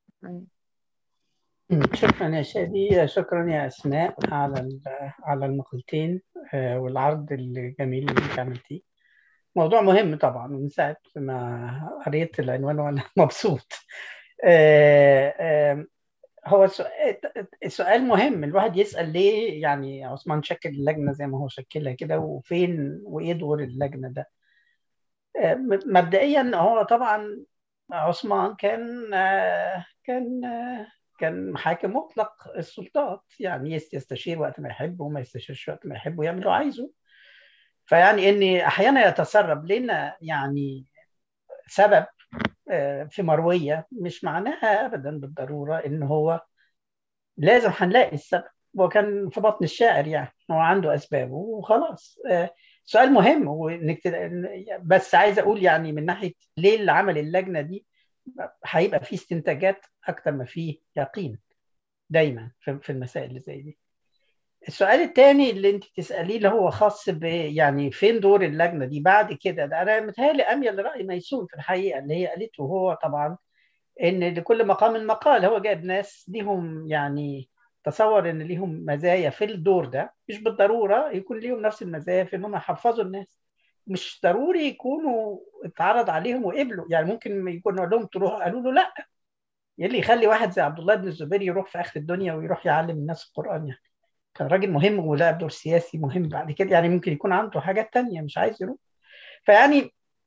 شكرا يا شادي شكرا يا اسماء على ال- على المقالتين آه، والعرض الجميل اللي انت عملتيه موضوع مهم طبعا من ساعه ما قريت العنوان وانا مبسوط آه، آه، هو السؤال السؤال مهم الواحد يسأل ليه يعني عثمان شكل اللجنة زي ما هو شكلها كده وفين وإيه دور اللجنة ده آه، م- مبدئيا هو طبعا عثمان كان آه، كان آه، كان حاكم مطلق السلطات يعني يست- يستشير وقت ما يحب وما يستشيرش وقت ما يحب ويعمل اللي هو عايزه فيعني ان احيانا يتسرب لنا يعني سبب آه، في مرويه مش معناها ابدا بالضروره ان هو لازم هنلاقي السبب هو كان في بطن الشاعر يعني هو عنده اسبابه وخلاص آه، سؤال مهم وانك تل- بس عايز اقول يعني من ناحيه ليه اللي عمل اللجنه دي هيبقى فيه استنتاجات اكتر ما فيه يقين دايما في في المسائل اللي زي دي السؤال الثاني اللي انت تساليه اللي هو خاص ب يعني فين دور اللجنه دي بعد كده ده انا متهيألي اميل لراي ميسون في الحقيقه اللي هي قالته هو طبعا ان لكل مقام مقال هو جايب ناس ليهم يعني تصور ان ليهم مزايا في الدور ده مش بالضروره يكون ليهم نفس المزايا في انهم يحفظوا الناس مش ضروري يكونوا اتعرض عليهم وقبلوا يعني ممكن يكون قال لهم تروحوا قالوا له لا ايه اللي يخلي واحد زي عبد الله بن الزبير يروح في اخر الدنيا ويروح يعلم الناس القران يعني كان راجل مهم ولعب دور سياسي مهم بعد كده يعني ممكن يكون عنده حاجات تانية مش عايز يروح فيعني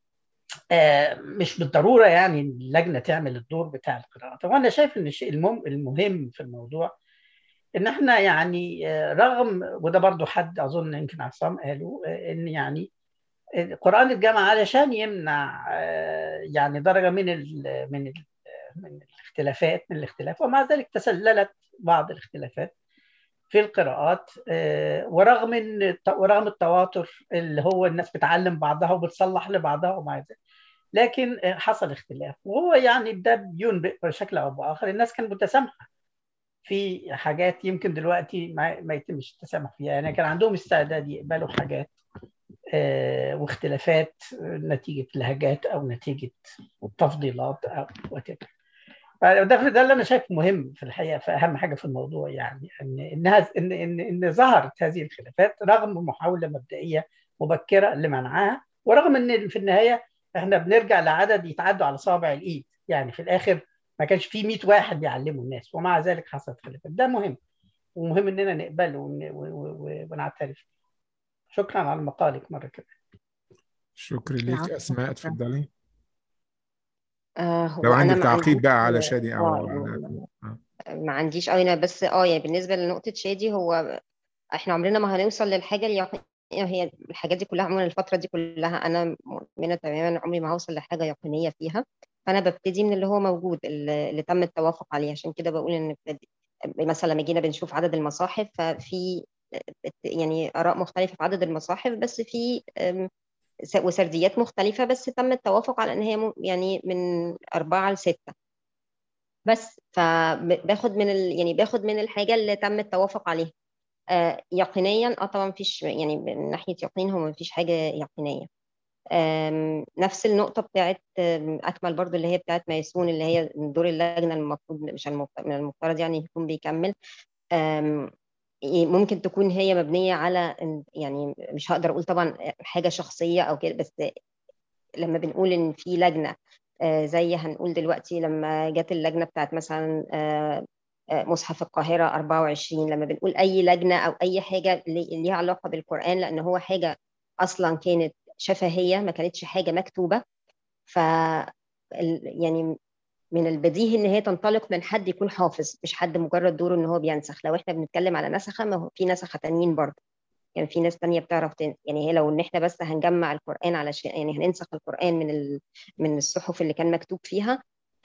آه مش بالضرورة يعني اللجنة تعمل الدور بتاع القراءة طبعا أنا شايف إن الشيء المهم, المهم في الموضوع إن إحنا يعني آه رغم وده برضو حد أظن يمكن عصام قالوا آه إن يعني قرآن الجامعة علشان يمنع آه يعني درجة من ال من ال من الاختلافات من الاختلاف ومع ذلك تسللت بعض الاختلافات في القراءات ورغم ان ورغم التواتر اللي هو الناس بتعلم بعضها وبتصلح لبعضها ومع ذلك لكن حصل اختلاف وهو يعني ده بينبئ بشكل او باخر الناس كانت متسامحه في حاجات يمكن دلوقتي ما, ما يتمش التسامح فيها يعني كان عندهم استعداد يقبلوا حاجات واختلافات نتيجه لهجات او نتيجه تفضيلات او وات فده ده اللي انا شايفه مهم في الحقيقه في اهم حاجه في الموضوع يعني ان انها ان ان, إن ظهرت هذه الخلافات رغم محاوله مبدئيه مبكره لمنعها ورغم ان في النهايه احنا بنرجع لعدد يتعدوا على صابع الايد يعني في الاخر ما كانش في 100 واحد بيعلموا الناس ومع ذلك حصلت خلافات ده مهم ومهم اننا نقبله ونعترف شكرا على مقالك مره كده شكرا ليك اسماء اتفضلي آه لو أنا عندك ما تعقيب عنديش بقى على شادي او آه على آه. ما عنديش قوي أنا بس اه يعني بالنسبة لنقطة شادي هو احنا عمرنا ما هنوصل للحاجة اليقينية هي الحاجات دي كلها عموما الفترة دي كلها أنا مؤمنة تماما عمري ما هوصل لحاجة يقينية فيها فأنا ببتدي من اللي هو موجود اللي اللي تم التوافق عليه عشان كده بقول إن بد- مثلا لما جينا بنشوف عدد المصاحف ففي يعني آراء مختلفة في عدد المصاحف بس في أم، س- وسرديات مختلفة بس تم التوافق على إن هي م- يعني من أربعة لستة بس فباخد من ال... يعني باخد من الحاجة اللي تم التوافق عليها آه يقينيا اه طبعا مفيش يعني من ناحية يقين هو مفيش حاجة يقينية آم، نفس النقطة بتاعت آم، أكمل برضو اللي هي بتاعت ميسون اللي هي دور اللجنة المفروض مش المفروض من المفترض يعني يكون بيكمل آم، ممكن تكون هي مبنية على إن- يعني مش هقدر أقول طبعا حاجة شخصية أو كده بس لما بنقول إن في لجنة آه، زي هنقول دلوقتي لما جت اللجنة بتاعت مثلا آه، آه، مصحف القاهرة 24 لما بنقول أي لجنة أو أي حاجة اللي ليها علاقة بالقرآن لأن هو حاجة أصلا كانت شفهية ما كانتش حاجة مكتوبة ف ال- يعني من البديهي ان هي تنطلق من حد يكون حافظ مش حد مجرد دوره ان هو بينسخ لو احنا بنتكلم على نسخه ما هو في نسخه تانيين برضه يعني في ناس تانية بتعرف تن... يعني هي لو ان احنا بس هنجمع القرآن على شيء يعني هننسخ القرآن من ال... من الصحف اللي كان مكتوب فيها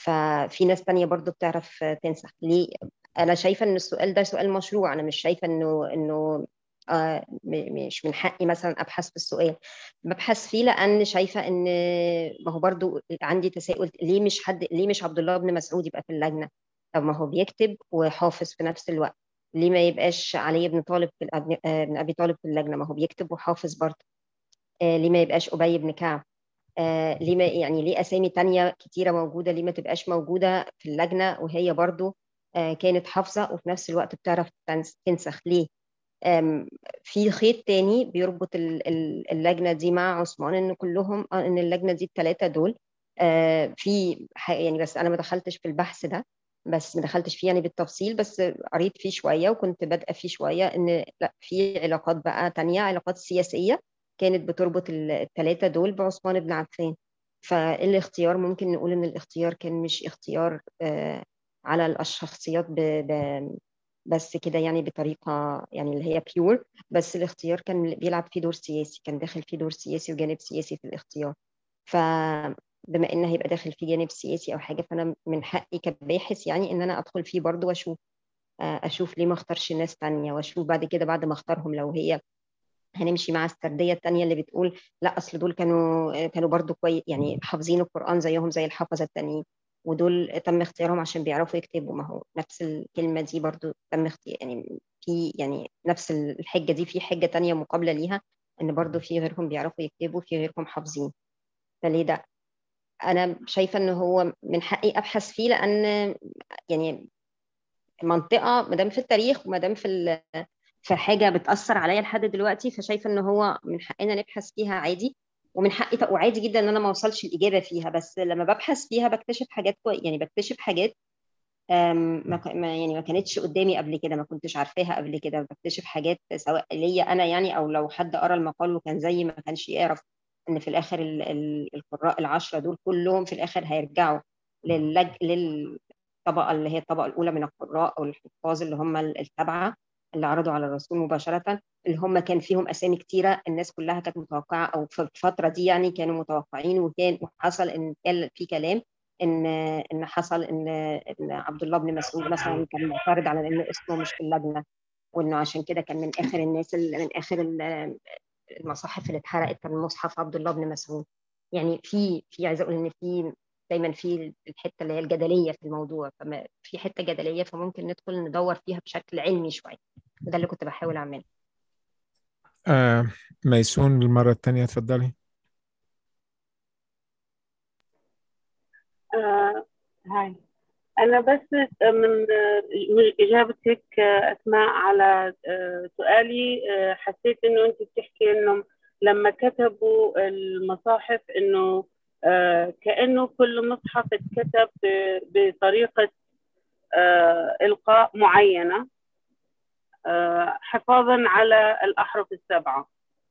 ففي ناس تانية برضو بتعرف تنسخ ليه انا شايفة ان السؤال ده سؤال مشروع انا مش شايفة انه انه آه م- مش من حقي مثلا ابحث في السؤال ببحث فيه لان شايفة ان ما هو برضو عندي تساؤل ليه مش حد ليه مش عبد الله بن مسعود يبقى في اللجنة طب ما هو بيكتب وحافظ في نفس الوقت ليه ما يبقاش علي بن طالب في الأب- آه، بن ابي طالب في اللجنه ما هو بيكتب وحافظ برضه آه، ليه ما يبقاش ابي بن كعب آه، ليه ما يعني ليه اسامي تانية كتيره موجوده ليه ما تبقاش موجوده في اللجنه وهي برضه آه، كانت حافظه وفي نفس الوقت بتعرف تنس- تنسخ ليه آم، في خيط تاني بيربط ال- ال- اللجنه دي مع عثمان ان كلهم آه، ان اللجنه دي الثلاثه دول آه، في ح- يعني بس انا ما دخلتش في البحث ده بس ما دخلتش فيه يعني بالتفصيل بس قريت فيه شويه وكنت بادئه فيه شويه ان لا في علاقات بقى تانية علاقات سياسيه كانت بتربط الثلاثه دول بعثمان بن عفان فالاختيار ممكن نقول ان الاختيار كان مش اختيار آه، على الشخصيات ب... ب... بس كده يعني بطريقه يعني اللي هي بيور بس الاختيار كان بيلعب فيه دور سياسي كان داخل فيه دور سياسي وجانب سياسي في الاختيار فبما ان هيبقى داخل فيه جانب سياسي او حاجه فانا من حقي كباحث يعني ان انا ادخل فيه برضه واشوف آه، اشوف ليه ما اختارش ناس تانية واشوف بعد كده بعد ما اختارهم لو هي هنمشي مع السرديه التانية اللي بتقول لا اصل دول كانوا كانوا برضو كويس يعني حافظين القران زيهم زي الحفظه التانيين ودول تم اختيارهم عشان بيعرفوا يكتبوا ما هو نفس الكلمه دي برضو تم اختيار يعني في يعني نفس الحجه دي في حجه تانية مقابله ليها ان برضو في غيرهم بيعرفوا يكتبوا في غيرهم حافظين فليه ده انا شايفه ان هو من حقي ابحث فيه لان يعني منطقه ما دام في التاريخ وما دام في ال- في حاجه بتاثر عليا لحد دلوقتي فشايفه ان هو من حقنا نبحث فيها عادي ومن حقي ط- وعادي جدا ان انا ما اوصلش الاجابه فيها بس لما ببحث فيها بكتشف حاجات كوي يعني بكتشف حاجات أم، ما ك- ما- يعني ما كانتش قدامي قبل كده ما كنتش عارفاها قبل كده بكتشف حاجات سواء ليا انا يعني او لو حد قرا المقال وكان زيي ما كانش يعرف ان في الاخر ال- ال- القراء العشره دول كلهم في الاخر هيرجعوا للج... للطبقه اللي هي الطبقه الاولى من القراء او الحفاظ اللي هم ال- السبعه اللي عرضوا على الرسول مباشره اللي هم كان فيهم اسامي كتيره الناس كلها كانت متوقعه او في الفتره دي يعني كانوا متوقعين وكان وحصل ان قال في كلام ان ان حصل ان ان عبد الله بن مسعود مثلا كان معترض على انه اسمه مش في اللجنه وانه عشان كده كان من اخر الناس اللي من اخر ال- المصاحف اللي اتحرقت كان مصحف عبد الله بن مسعود يعني في في عايزه اقول ان في دايما في الحته اللي هي الجدليه في الموضوع فما في حته جدليه فممكن ندخل ندور فيها بشكل علمي شويه ده اللي كنت بحاول اعمله آه ميسون المرة الثانية اتفضلي آه هاي أنا بس من من إجابتك آه، أسماء على آه، سؤالي آه، حسيت إنه أنت بتحكي إنه لما كتبوا المصاحف إنه آه، كأنه كل مصحف اتكتب ب- بطريقة آه، إلقاء معينة آه، حفاظا على الأحرف السبعة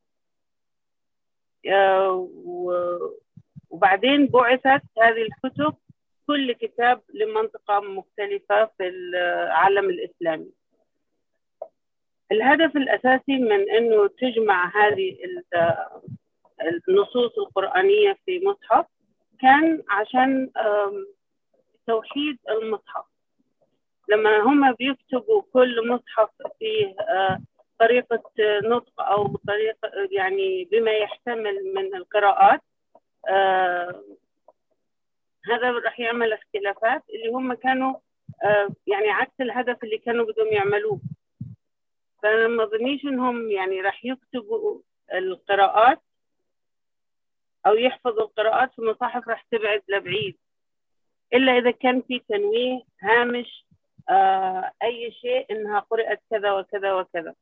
آه، و- وبعدين بعثت هذه الكتب كل كتاب لمنطقة مختلفة في العالم الإسلامي الهدف الأساسي من أنه تجمع هذه ال- النصوص القرآنية في مصحف كان عشان آم، توحيد المصحف لما هم بيكتبوا كل مصحف فيه آه، طريقة نطق أو طريقة يعني بما يحتمل من القراءات آه، هذا راح يعمل اختلافات اللي هم كانوا آه، يعني عكس الهدف اللي كانوا بدهم يعملوه فأنا ما ظنيش إنهم يعني راح يكتبوا القراءات أو يحفظوا القراءات في مصاحف راح تبعد لبعيد إلا إذا كان في تنويه هامش آه، أي شيء إنها قرأت كذا وكذا وكذا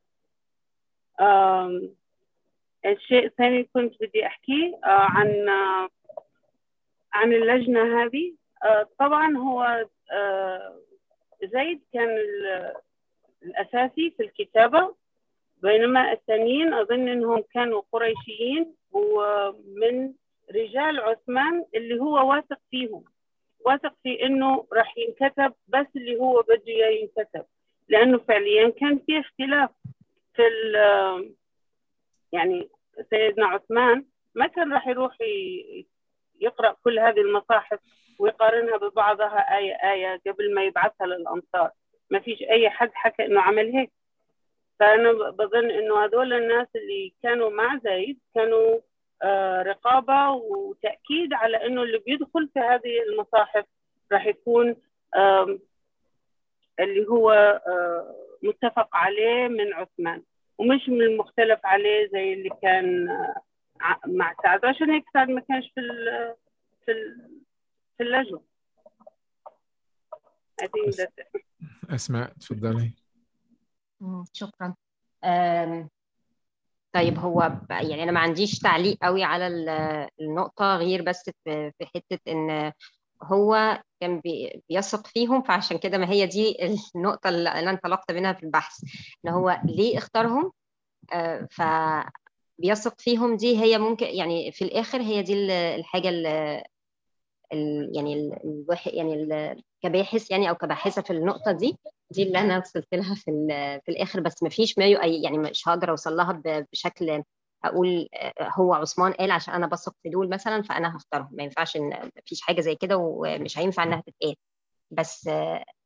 آم، الشيء الثاني كنت بدي أحكيه آه، عن آه، عن اللجنة هذه آه، طبعا هو آه، زيد كان ال- الأساسي في الكتابة بينما الثانيين أظن أنهم كانوا قريشيين ومن رجال عثمان اللي هو واثق فيهم واثق في أنه راح ينكتب بس اللي هو بده إياه ينكتب لأنه فعليا كان في اختلاف في ال- يعني سيدنا عثمان ما كان راح يروح ي- يقرأ كل هذه المصاحف ويقارنها ببعضها آية آية قبل ما يبعثها للأمصار ما فيش أي حد حكى إنه عمل هيك فأنا بظن إنه هذول الناس اللي كانوا مع زيد كانوا آه، رقابة وتأكيد على إنه اللي بيدخل في هذه المصاحف راح يكون آم، اللي هو آه، متفق عليه من عثمان ومش من المختلف عليه زي اللي كان آه، ع- مع سعد عشان هيك سعد ما كانش في ال في ال في اللجنة I think بس- that's it. أسماء اتفضلي مم، شكرا آم، طيب هو ب- يعني انا ما عنديش تعليق قوي على ال- النقطه غير بس في في حته ان هو كان بي- بيثق فيهم فعشان كده ما هي دي النقطه اللي انا انطلقت منها في البحث ان هو ليه اختارهم آه، فبيثق فيهم دي هي ممكن يعني في الاخر هي دي ال- الحاجه اللي ال يعني ال- الواحد يعني ال- كباحث يعني او كباحثه في النقطه دي دي اللي انا وصلت لها في ال- في الاخر بس ما فيش ما يؤي يعني مش هقدر اوصل لها ب- بشكل اقول آه، هو عثمان قال عشان انا بثق في دول مثلا فانا هختارهم ما ينفعش ان ما فيش حاجه زي كده ومش هينفع انها تتقال بس آه،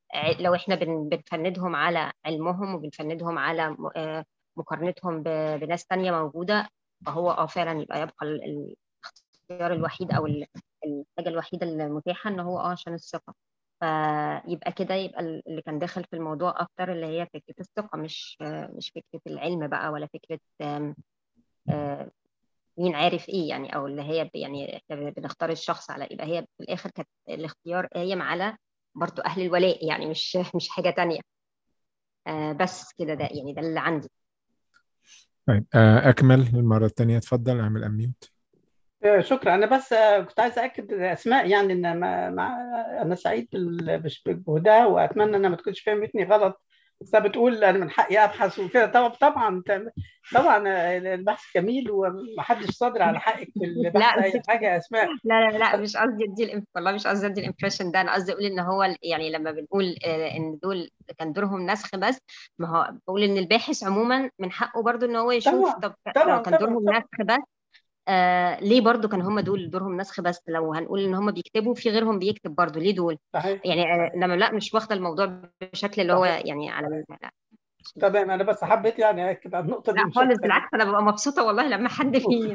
ع- لو احنا بن- بنفندهم على علمهم وبنفندهم على م- آه، مقارنتهم ب- بناس تانية موجودة فهو اه فعلا يبقى يبقى ال- ال- الاختيار الوحيد او ال- الحاجة الوحيدة المتاحة ان هو اه عشان الثقة فيبقى كده يبقى ال- اللي كان داخل في الموضوع اكتر اللي هي فكرة الثقة مش آه، مش فكرة العلم بقى ولا فكرة آم، آه، مين عارف ايه يعني او اللي هي ب- يعني احنا بنختار الشخص على يبقى هي في الاخر كانت الاختيار قايم على برضو اهل الولاء يعني مش مش حاجة تانية آه بس كده ده يعني ده اللي عندي طيب آه، أكمل المرة الثانية اتفضل اعمل أميوت آه، شكرا انا بس آه، كنت عايز اكد اسماء يعني ان ما مع انا سعيد بال- بش- بجهودها واتمنى انها ما تكونش فهمتني غلط بس أنا بتقول انا من حقي ابحث وكده طبعا طبعا طبعا آه، البحث جميل ومحدش صادر على حقك في البحث لا اي حاجه يا اسماء لا لا لا مش قصدي ادي الإم- والله مش قصدي ادي الامبريشن ده انا قصدي اقول ان هو ال- يعني لما بنقول آه، ان دول كان دورهم نسخ بس ما هو بقول ان الباحث عموما من حقه برضو ان هو يشوف طبعا طب طبعا لو كان طبعا دورهم طبعا نسخ بس آه ليه برضو كان هم دول دورهم نسخ بس لو هنقول ان هم بيكتبوا في غيرهم بيكتب برضو ليه دول صحيح يعني آه صحيح انما لا مش واخده الموضوع بشكل اللي هو صحيح يعني على ال- لا تمام انا بس حبيت يعني اكد على النقطه دي لا مش خالص اكتر بالعكس انا ببقى مبسوطه والله لما حد في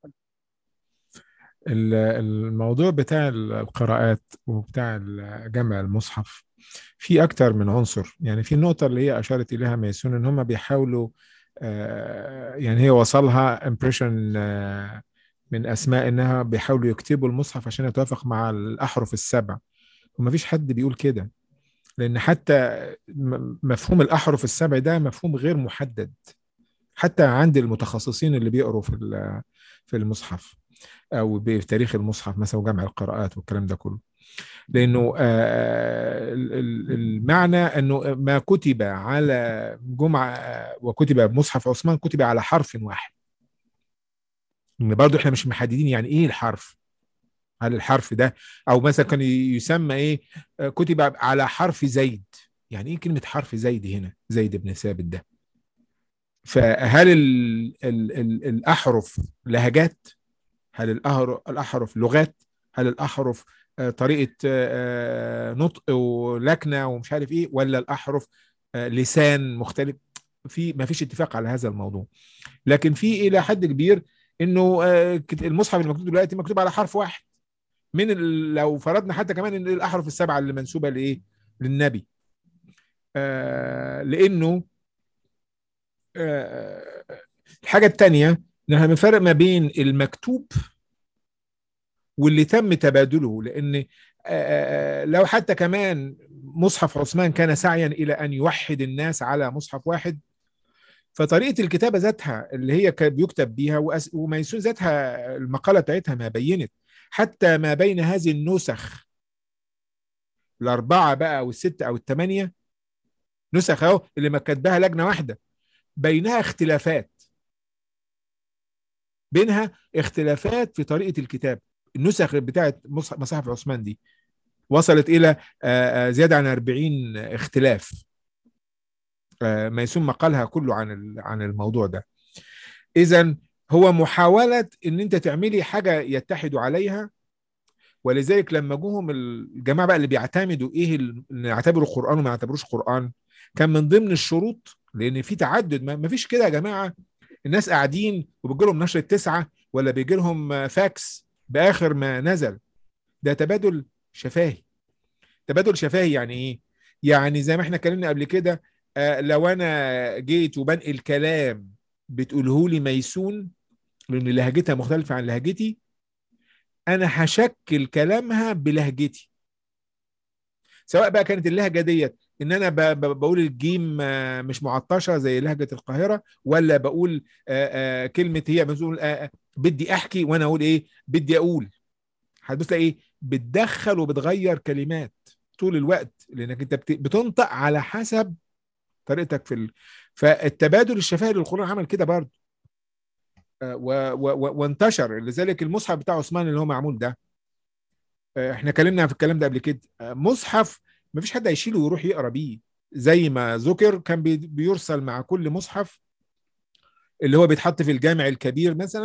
ال- الموضوع بتاع القراءات وبتاع جمع المصحف في أكتر من عنصر يعني في النقطة اللي هي أشارت إليها ميسون إن هم بيحاولوا آه، يعني هي وصلها امبريشن من أسماء إنها بيحاولوا يكتبوا المصحف عشان يتوافق مع الأحرف السبع ومفيش حد بيقول كده لأن حتى م- مفهوم الأحرف السبع ده مفهوم غير محدد حتى عند المتخصصين اللي بيقروا في ال- في المصحف او بتاريخ المصحف مثلا وجمع القراءات والكلام ده كله لانه آه، ال- ال- المعنى انه ما كتب على جمعه آه، وكتب بمصحف عثمان كتب على حرف واحد ان برضو احنا مش محددين يعني ايه الحرف هل الحرف ده او مثلا كان يسمى ايه آه، كتب على حرف زيد يعني ايه كلمه حرف زيد هنا زيد بن ثابت ده فهل ال ال ال الاحرف لهجات هل الأحرف, الأحرف لغات هل الأحرف آه، طريقة آه، آه، نطق ولكنة ومش عارف إيه ولا الأحرف آه، لسان مختلف في ما فيش اتفاق على هذا الموضوع لكن في إلى حد كبير إنه آه، كت- المصحف اللي مكتوب دلوقتي مكتوب على حرف واحد من ال- لو فرضنا حتى كمان إن الأحرف السبعة اللي منسوبة لإيه للنبي آه، لأنه آه، الحاجة التانية إن احنا بنفرق ما بين المكتوب واللي تم تبادله لان آه، لو حتى كمان مصحف عثمان كان سعيا الى ان يوحد الناس على مصحف واحد فطريقه الكتابه ذاتها اللي هي كان بيكتب بيها وأس- وميسون ذاتها المقاله بتاعتها ما بينت حتى ما بين هذه النسخ الاربعه بقى او السته او الثمانيه نسخ اهو اللي ما كاتباها لجنه واحده بينها اختلافات بينها اختلافات في طريقه الكتاب النسخ بتاعت مصح- مصاحف عثمان دي وصلت الى آه، آه، زياده عن 40 اختلاف آه، ميسون مقالها كله عن ال- عن الموضوع ده اذا هو محاوله ان انت تعملي حاجه يتحدوا عليها ولذلك لما جوهم الجماعه بقى اللي بيعتمدوا ايه اللي يعتبروا قران وما يعتبروش قران كان من ضمن الشروط لان في تعدد ما ما فيش كده يا جماعه الناس قاعدين وبيجي لهم نشره تسعه ولا بيجي لهم فاكس باخر ما نزل ده تبادل شفاهي تبادل شفاهي يعني ايه يعني زي ما احنا اتكلمنا قبل كده آه لو انا جيت وبنقل كلام بتقوله لي ميسون لان لهجتها مختلفه عن لهجتي انا هشكل كلامها بلهجتي سواء بقى كانت اللهجه ديت ان انا ب- ب- بقول الجيم آه، مش معطشه زي لهجه القاهره ولا بقول آه، آه، كلمه هي بتقول آه، آه، بدي احكي وانا اقول ايه بدي اقول هتبص تلاقي ايه بتدخل وبتغير كلمات طول الوقت لانك انت بت- بتنطق على حسب طريقتك في ال... فالتبادل الشفاهي للقران عمل كده برضه آه، و... و... و... وانتشر لذلك المصحف بتاع عثمان اللي هو معمول ده آه، احنا اتكلمنا في الكلام ده قبل كده آه، مصحف ما فيش حد هيشيله ويروح يقرا بيه زي ما ذكر كان بي- بيرسل مع كل مصحف اللي هو بيتحط في الجامع الكبير مثلا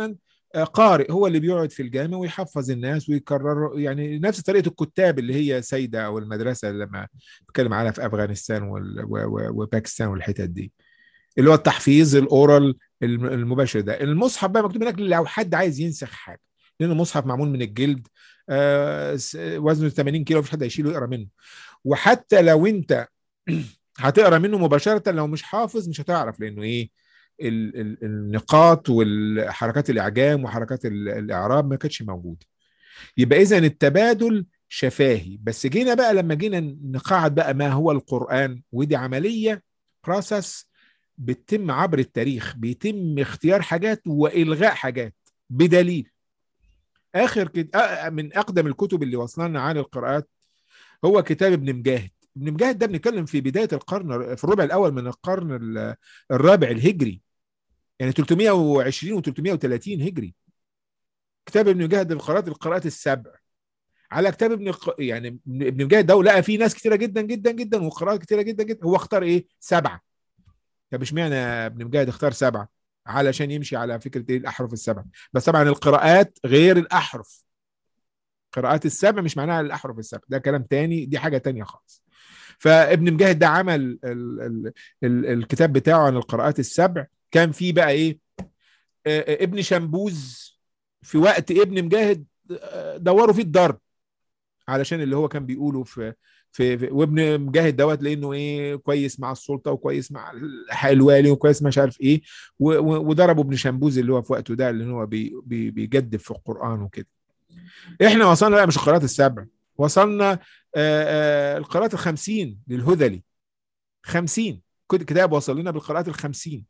قارئ هو اللي بيقعد في الجامع ويحفظ الناس ويكرر يعني نفس طريقه الكتاب اللي هي سيده او المدرسه لما بتكلم عنها في افغانستان وباكستان والحتت دي اللي هو التحفيظ الاورال المباشر ده المصحف بقى مكتوب هناك لو حد عايز ينسخ حاجه لان المصحف معمول من الجلد آه وزنه 80 كيلو مفيش حد هيشيله يقرا منه وحتى لو انت هتقرا منه مباشره لو مش حافظ مش هتعرف لانه ايه ال ال النقاط والحركات الاعجام وحركات الاعراب ما كانتش موجوده يبقى اذا التبادل شفاهي بس جينا بقى لما جينا نقاعد بقى ما هو القران ودي عمليه بروسس بتتم عبر التاريخ بيتم اختيار حاجات والغاء حاجات بدليل اخر كت... من اقدم الكتب اللي وصلنا عن القراءات هو كتاب ابن مجاهد ابن مجاهد ده بنتكلم في بدايه القرن في الربع الاول من القرن الرابع الهجري يعني 320 و330 هجري كتاب ابن مجاهد القراءات القراءات السبع على كتاب ابن يعني ابن مجاهد ده لقى فيه ناس كتيره جدا جدا جدا وقراءات كتيره جدا جدا هو اختار ايه سبعه طب اشمعنى ابن مجاهد اختار سبعه علشان يمشي على فكره ايه الاحرف السبعه بس طبعا القراءات غير الاحرف قراءات السبع مش معناها الاحرف السبع ده كلام تاني دي حاجه تانية خالص فابن مجاهد ده عمل ال ال ال الكتاب بتاعه عن القراءات السبع كان فيه بقى ايه ابن شمبوز في وقت ابن مجاهد دوروا فيه الضرب علشان اللي هو كان بيقوله في في, في وابن مجاهد دوت لانه ايه كويس مع السلطه وكويس مع الوالي وكويس مش عارف ايه وضربوا ابن شمبوز اللي هو في وقته ده اللي هو بي بي بيجدد في القران وكده احنا وصلنا بقى مش القراءات السبع وصلنا آآ آآ القراءات الخمسين للهذلي خمسين كتاب وصل لنا بالقراءات الخمسين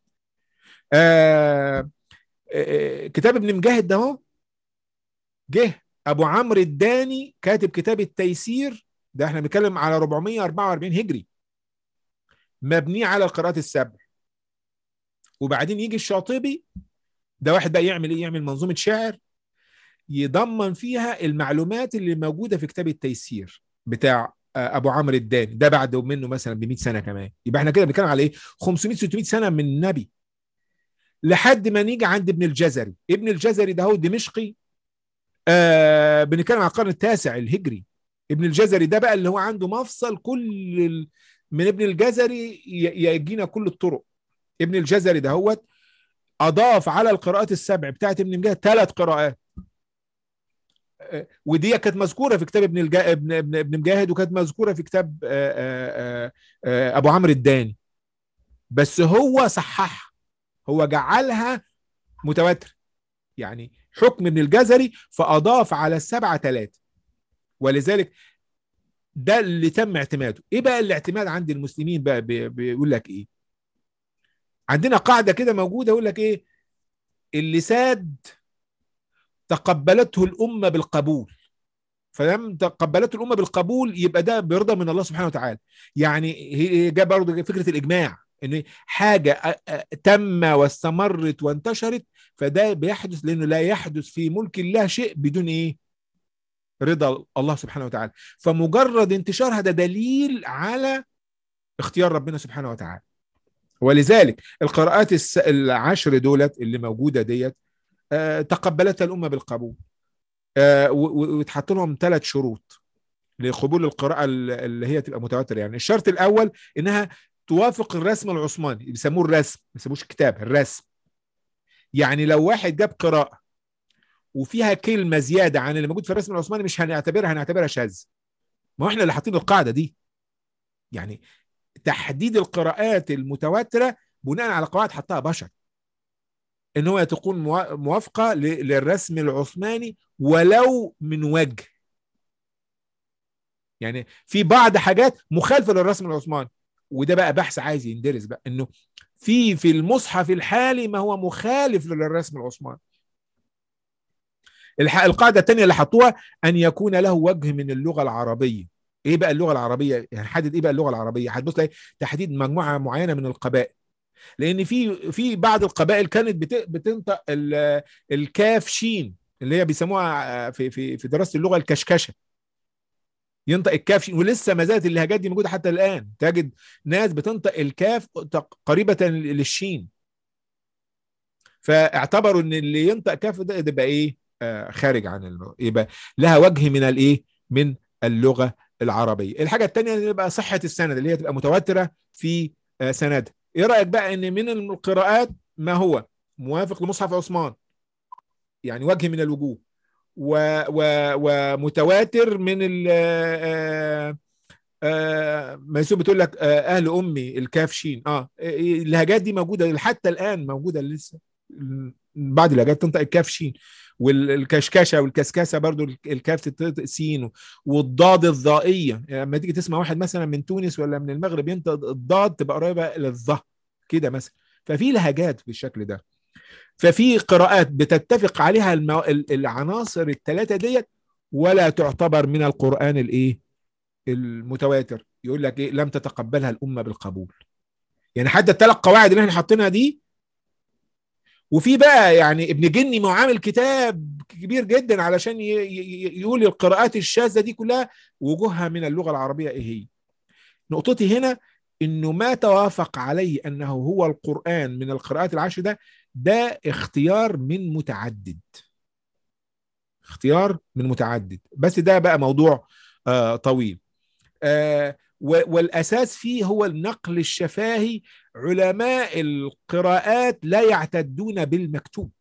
آآ كتاب ابن مجاهد ده هو جه ابو عمرو الداني كاتب كتاب التيسير ده احنا بنتكلم على 444 هجري مبني على القراءات السبع وبعدين يجي الشاطبي ده واحد بقى يعمل ايه يعمل منظومه شعر يضمن فيها المعلومات اللي موجوده في كتاب التيسير بتاع ابو عمرو الداني ده بعد منه مثلا ب 100 سنه كمان يبقى احنا كده بنتكلم على ايه 500 600 سنه من النبي لحد ما نيجي عند ابن الجزري ابن الجزري ده هو دمشقي آه بنتكلم على القرن التاسع الهجري ابن الجزري ده بقى اللي هو عنده مفصل كل ال... من ابن الجزري يجينا كل الطرق ابن الجزري ده هو اضاف على القراءات السبع بتاعت ابن مجاهد ثلاث قراءات ودي كانت مذكوره في كتاب ابن الجا... ابن ابن ابن مجاهد وكانت مذكوره في كتاب آآ آآ ابو عمرو الداني بس هو صححها هو جعلها متواتر يعني حكم ابن الجزري فاضاف على السبعه ثلاثه ولذلك ده اللي تم اعتماده ايه بقى الاعتماد عند المسلمين بقى بيقول لك ايه عندنا قاعده كده موجوده يقول لك ايه اللي ساد تقبلته الامه بالقبول فلم تقبلته الامه بالقبول يبقى ده برضا من الله سبحانه وتعالى يعني هي جاء برضه فكره الاجماع ان حاجه تم واستمرت وانتشرت فده بيحدث لانه لا يحدث في ملك الله شيء بدون ايه رضا الله سبحانه وتعالى فمجرد انتشارها ده دليل على اختيار ربنا سبحانه وتعالى ولذلك القراءات العشر دولت اللي موجوده ديت آه تقبلتها الامه بالقبول آه واتحط لهم ثلاث شروط لقبول القراءه اللي هي تبقى متواتره يعني الشرط الاول انها توافق الرسم العثماني بيسموه الرسم ما بيسموش كتاب الرسم يعني لو واحد جاب قراءه وفيها كلمه زياده عن اللي موجود في الرسم العثماني مش هنعتبرها هنعتبرها شاذ ما احنا اللي حاطين القاعده دي يعني تحديد القراءات المتواتره بناء على قواعد حطها بشر ان هو تكون موافقه للرسم العثماني ولو من وجه يعني في بعض حاجات مخالفه للرسم العثماني وده بقى بحث عايز يندرس بقى انه في في المصحف الحالي ما هو مخالف للرسم العثماني القاعده الثانيه اللي حطوها ان يكون له وجه من اللغه العربيه ايه بقى اللغه العربيه يعني حدد ايه بقى اللغه العربيه هتبص تلاقي تحديد مجموعه معينه من القبائل لان في في بعض القبائل كانت بتنطق الكاف شين اللي هي بيسموها في في في دراسه اللغه الكشكشه ينطق الكاف شين ولسه ما زالت اللهجات دي موجوده حتى الان تجد ناس بتنطق الكاف قريبه للشين فاعتبروا ان اللي ينطق كاف ده يبقى ايه آه خارج عن اللغة. يبقى لها وجه من الايه من اللغه العربيه الحاجه الثانيه يبقى صحه السند اللي هي تبقى متواتره في آه سندها ايه رايك بقى ان من القراءات ما هو موافق لمصحف عثمان يعني وجه من الوجوه و و ومتواتر من ال آه آه ميسور بتقول لك آه اهل امي الكاف شين اه اللهجات دي موجوده حتى الان موجوده لسه بعض اللهجات تنطق الكاف شين والكشكشه والكسكسه برضو الكاف تنطق سين والضاد الضائيه لما يعني تيجي تسمع واحد مثلا من تونس ولا من المغرب ينطق الضاد تبقى قريبه للظه كده مثلا ففي لهجات بالشكل ده ففي قراءات بتتفق عليها المو... العناصر الثلاثه ديت ولا تعتبر من القران الايه المتواتر يقول لك ايه لم تتقبلها الامه بالقبول يعني حتى الثلاث قواعد اللي احنا حاطينها دي وفي بقى يعني ابن جني معامل كتاب كبير جدا علشان يقول القراءات الشاذه دي كلها وجوهها من اللغه العربيه ايه هي نقطتي هنا انه ما توافق عليه انه هو القران من القراءات العشر ده ده اختيار من متعدد اختيار من متعدد بس ده بقى موضوع آه طويل آه والاساس فيه هو النقل الشفاهي علماء القراءات لا يعتدون بالمكتوب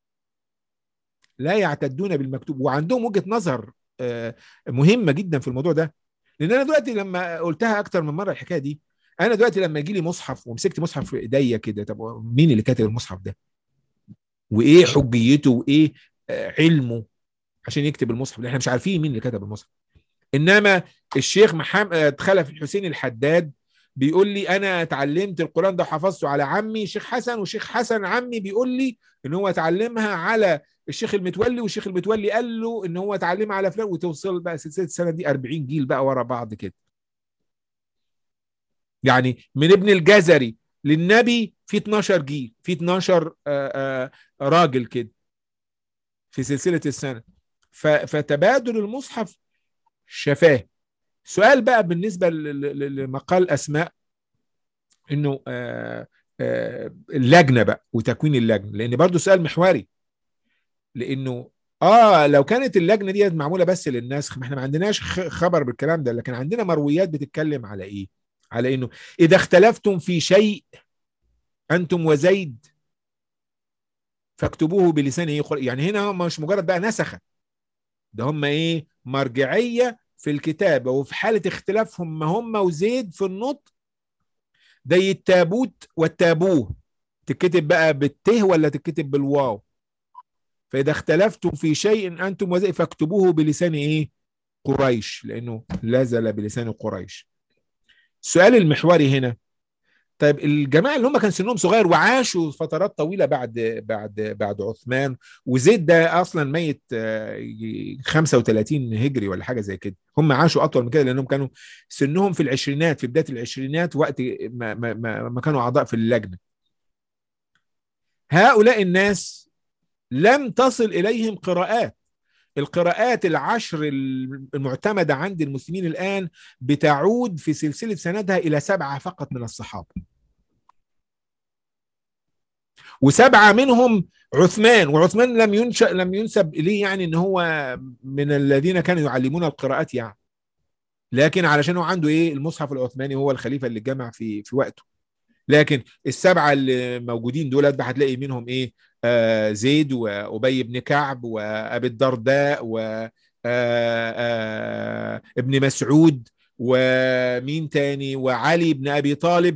لا يعتدون بالمكتوب وعندهم وجهه نظر آه مهمه جدا في الموضوع ده لان انا دلوقتي لما قلتها اكتر من مره الحكايه دي انا دلوقتي لما يجي لي مصحف ومسكت مصحف في ايديا كده طب مين اللي كاتب المصحف ده وايه حجيته وايه علمه عشان يكتب المصحف احنا مش عارفين مين اللي كتب المصحف انما الشيخ محمد خلف الحسين الحداد بيقول لي انا اتعلمت القران ده وحفظته على عمي شيخ حسن وشيخ حسن عمي بيقول لي ان هو اتعلمها على الشيخ المتولي والشيخ المتولي قال له ان هو اتعلمها على فلان وتوصل بقى سلسله السنه دي 40 جيل بقى ورا بعض كده يعني من ابن الجزري للنبي في 12 جيل في 12 آآ آآ راجل كده في سلسله السنه فتبادل المصحف شفاه سؤال بقى بالنسبه لمقال اسماء انه آآ آآ اللجنه بقى وتكوين اللجنه لان برضو سؤال محوري لانه اه لو كانت اللجنه دي معموله بس للنسخ ما احنا ما عندناش خبر بالكلام ده لكن عندنا مرويات بتتكلم على ايه على انه اذا اختلفتم في شيء انتم وزيد فاكتبوه بلسانه يعني هنا هم مش مجرد بقى نسخه ده هم ايه مرجعيه في الكتابه وفي حاله اختلافهم ما هم وزيد في النطق زي التابوت والتابوه تكتب بقى بالته ولا تكتب بالواو فاذا اختلفتم في شيء انتم وزيد فاكتبوه بلسان ايه قريش لانه لازل بلسان قريش السؤال المحوري هنا طيب الجماعه اللي هم كان سنهم صغير وعاشوا فترات طويله بعد بعد بعد عثمان وزيد ده اصلا ميت 35 هجري ولا حاجه زي كده هم عاشوا اطول من كده لانهم كانوا سنهم في العشرينات في بدايه العشرينات وقت ما, ما, ما, ما كانوا اعضاء في اللجنه هؤلاء الناس لم تصل اليهم قراءات القراءات العشر المعتمدة عند المسلمين الآن بتعود في سلسلة سندها إلى سبعة فقط من الصحابة وسبعة منهم عثمان وعثمان لم ينشأ لم ينسب إليه يعني إن هو من الذين كانوا يعلمون القراءات يعني لكن علشان هو عنده إيه المصحف العثماني هو الخليفة اللي جمع في في وقته لكن السبعة اللي موجودين دولت بقى هتلاقي منهم إيه آه زيد وأبي بن كعب وأبي الدرداء و آه آه ابن مسعود ومين تاني وعلي بن أبي طالب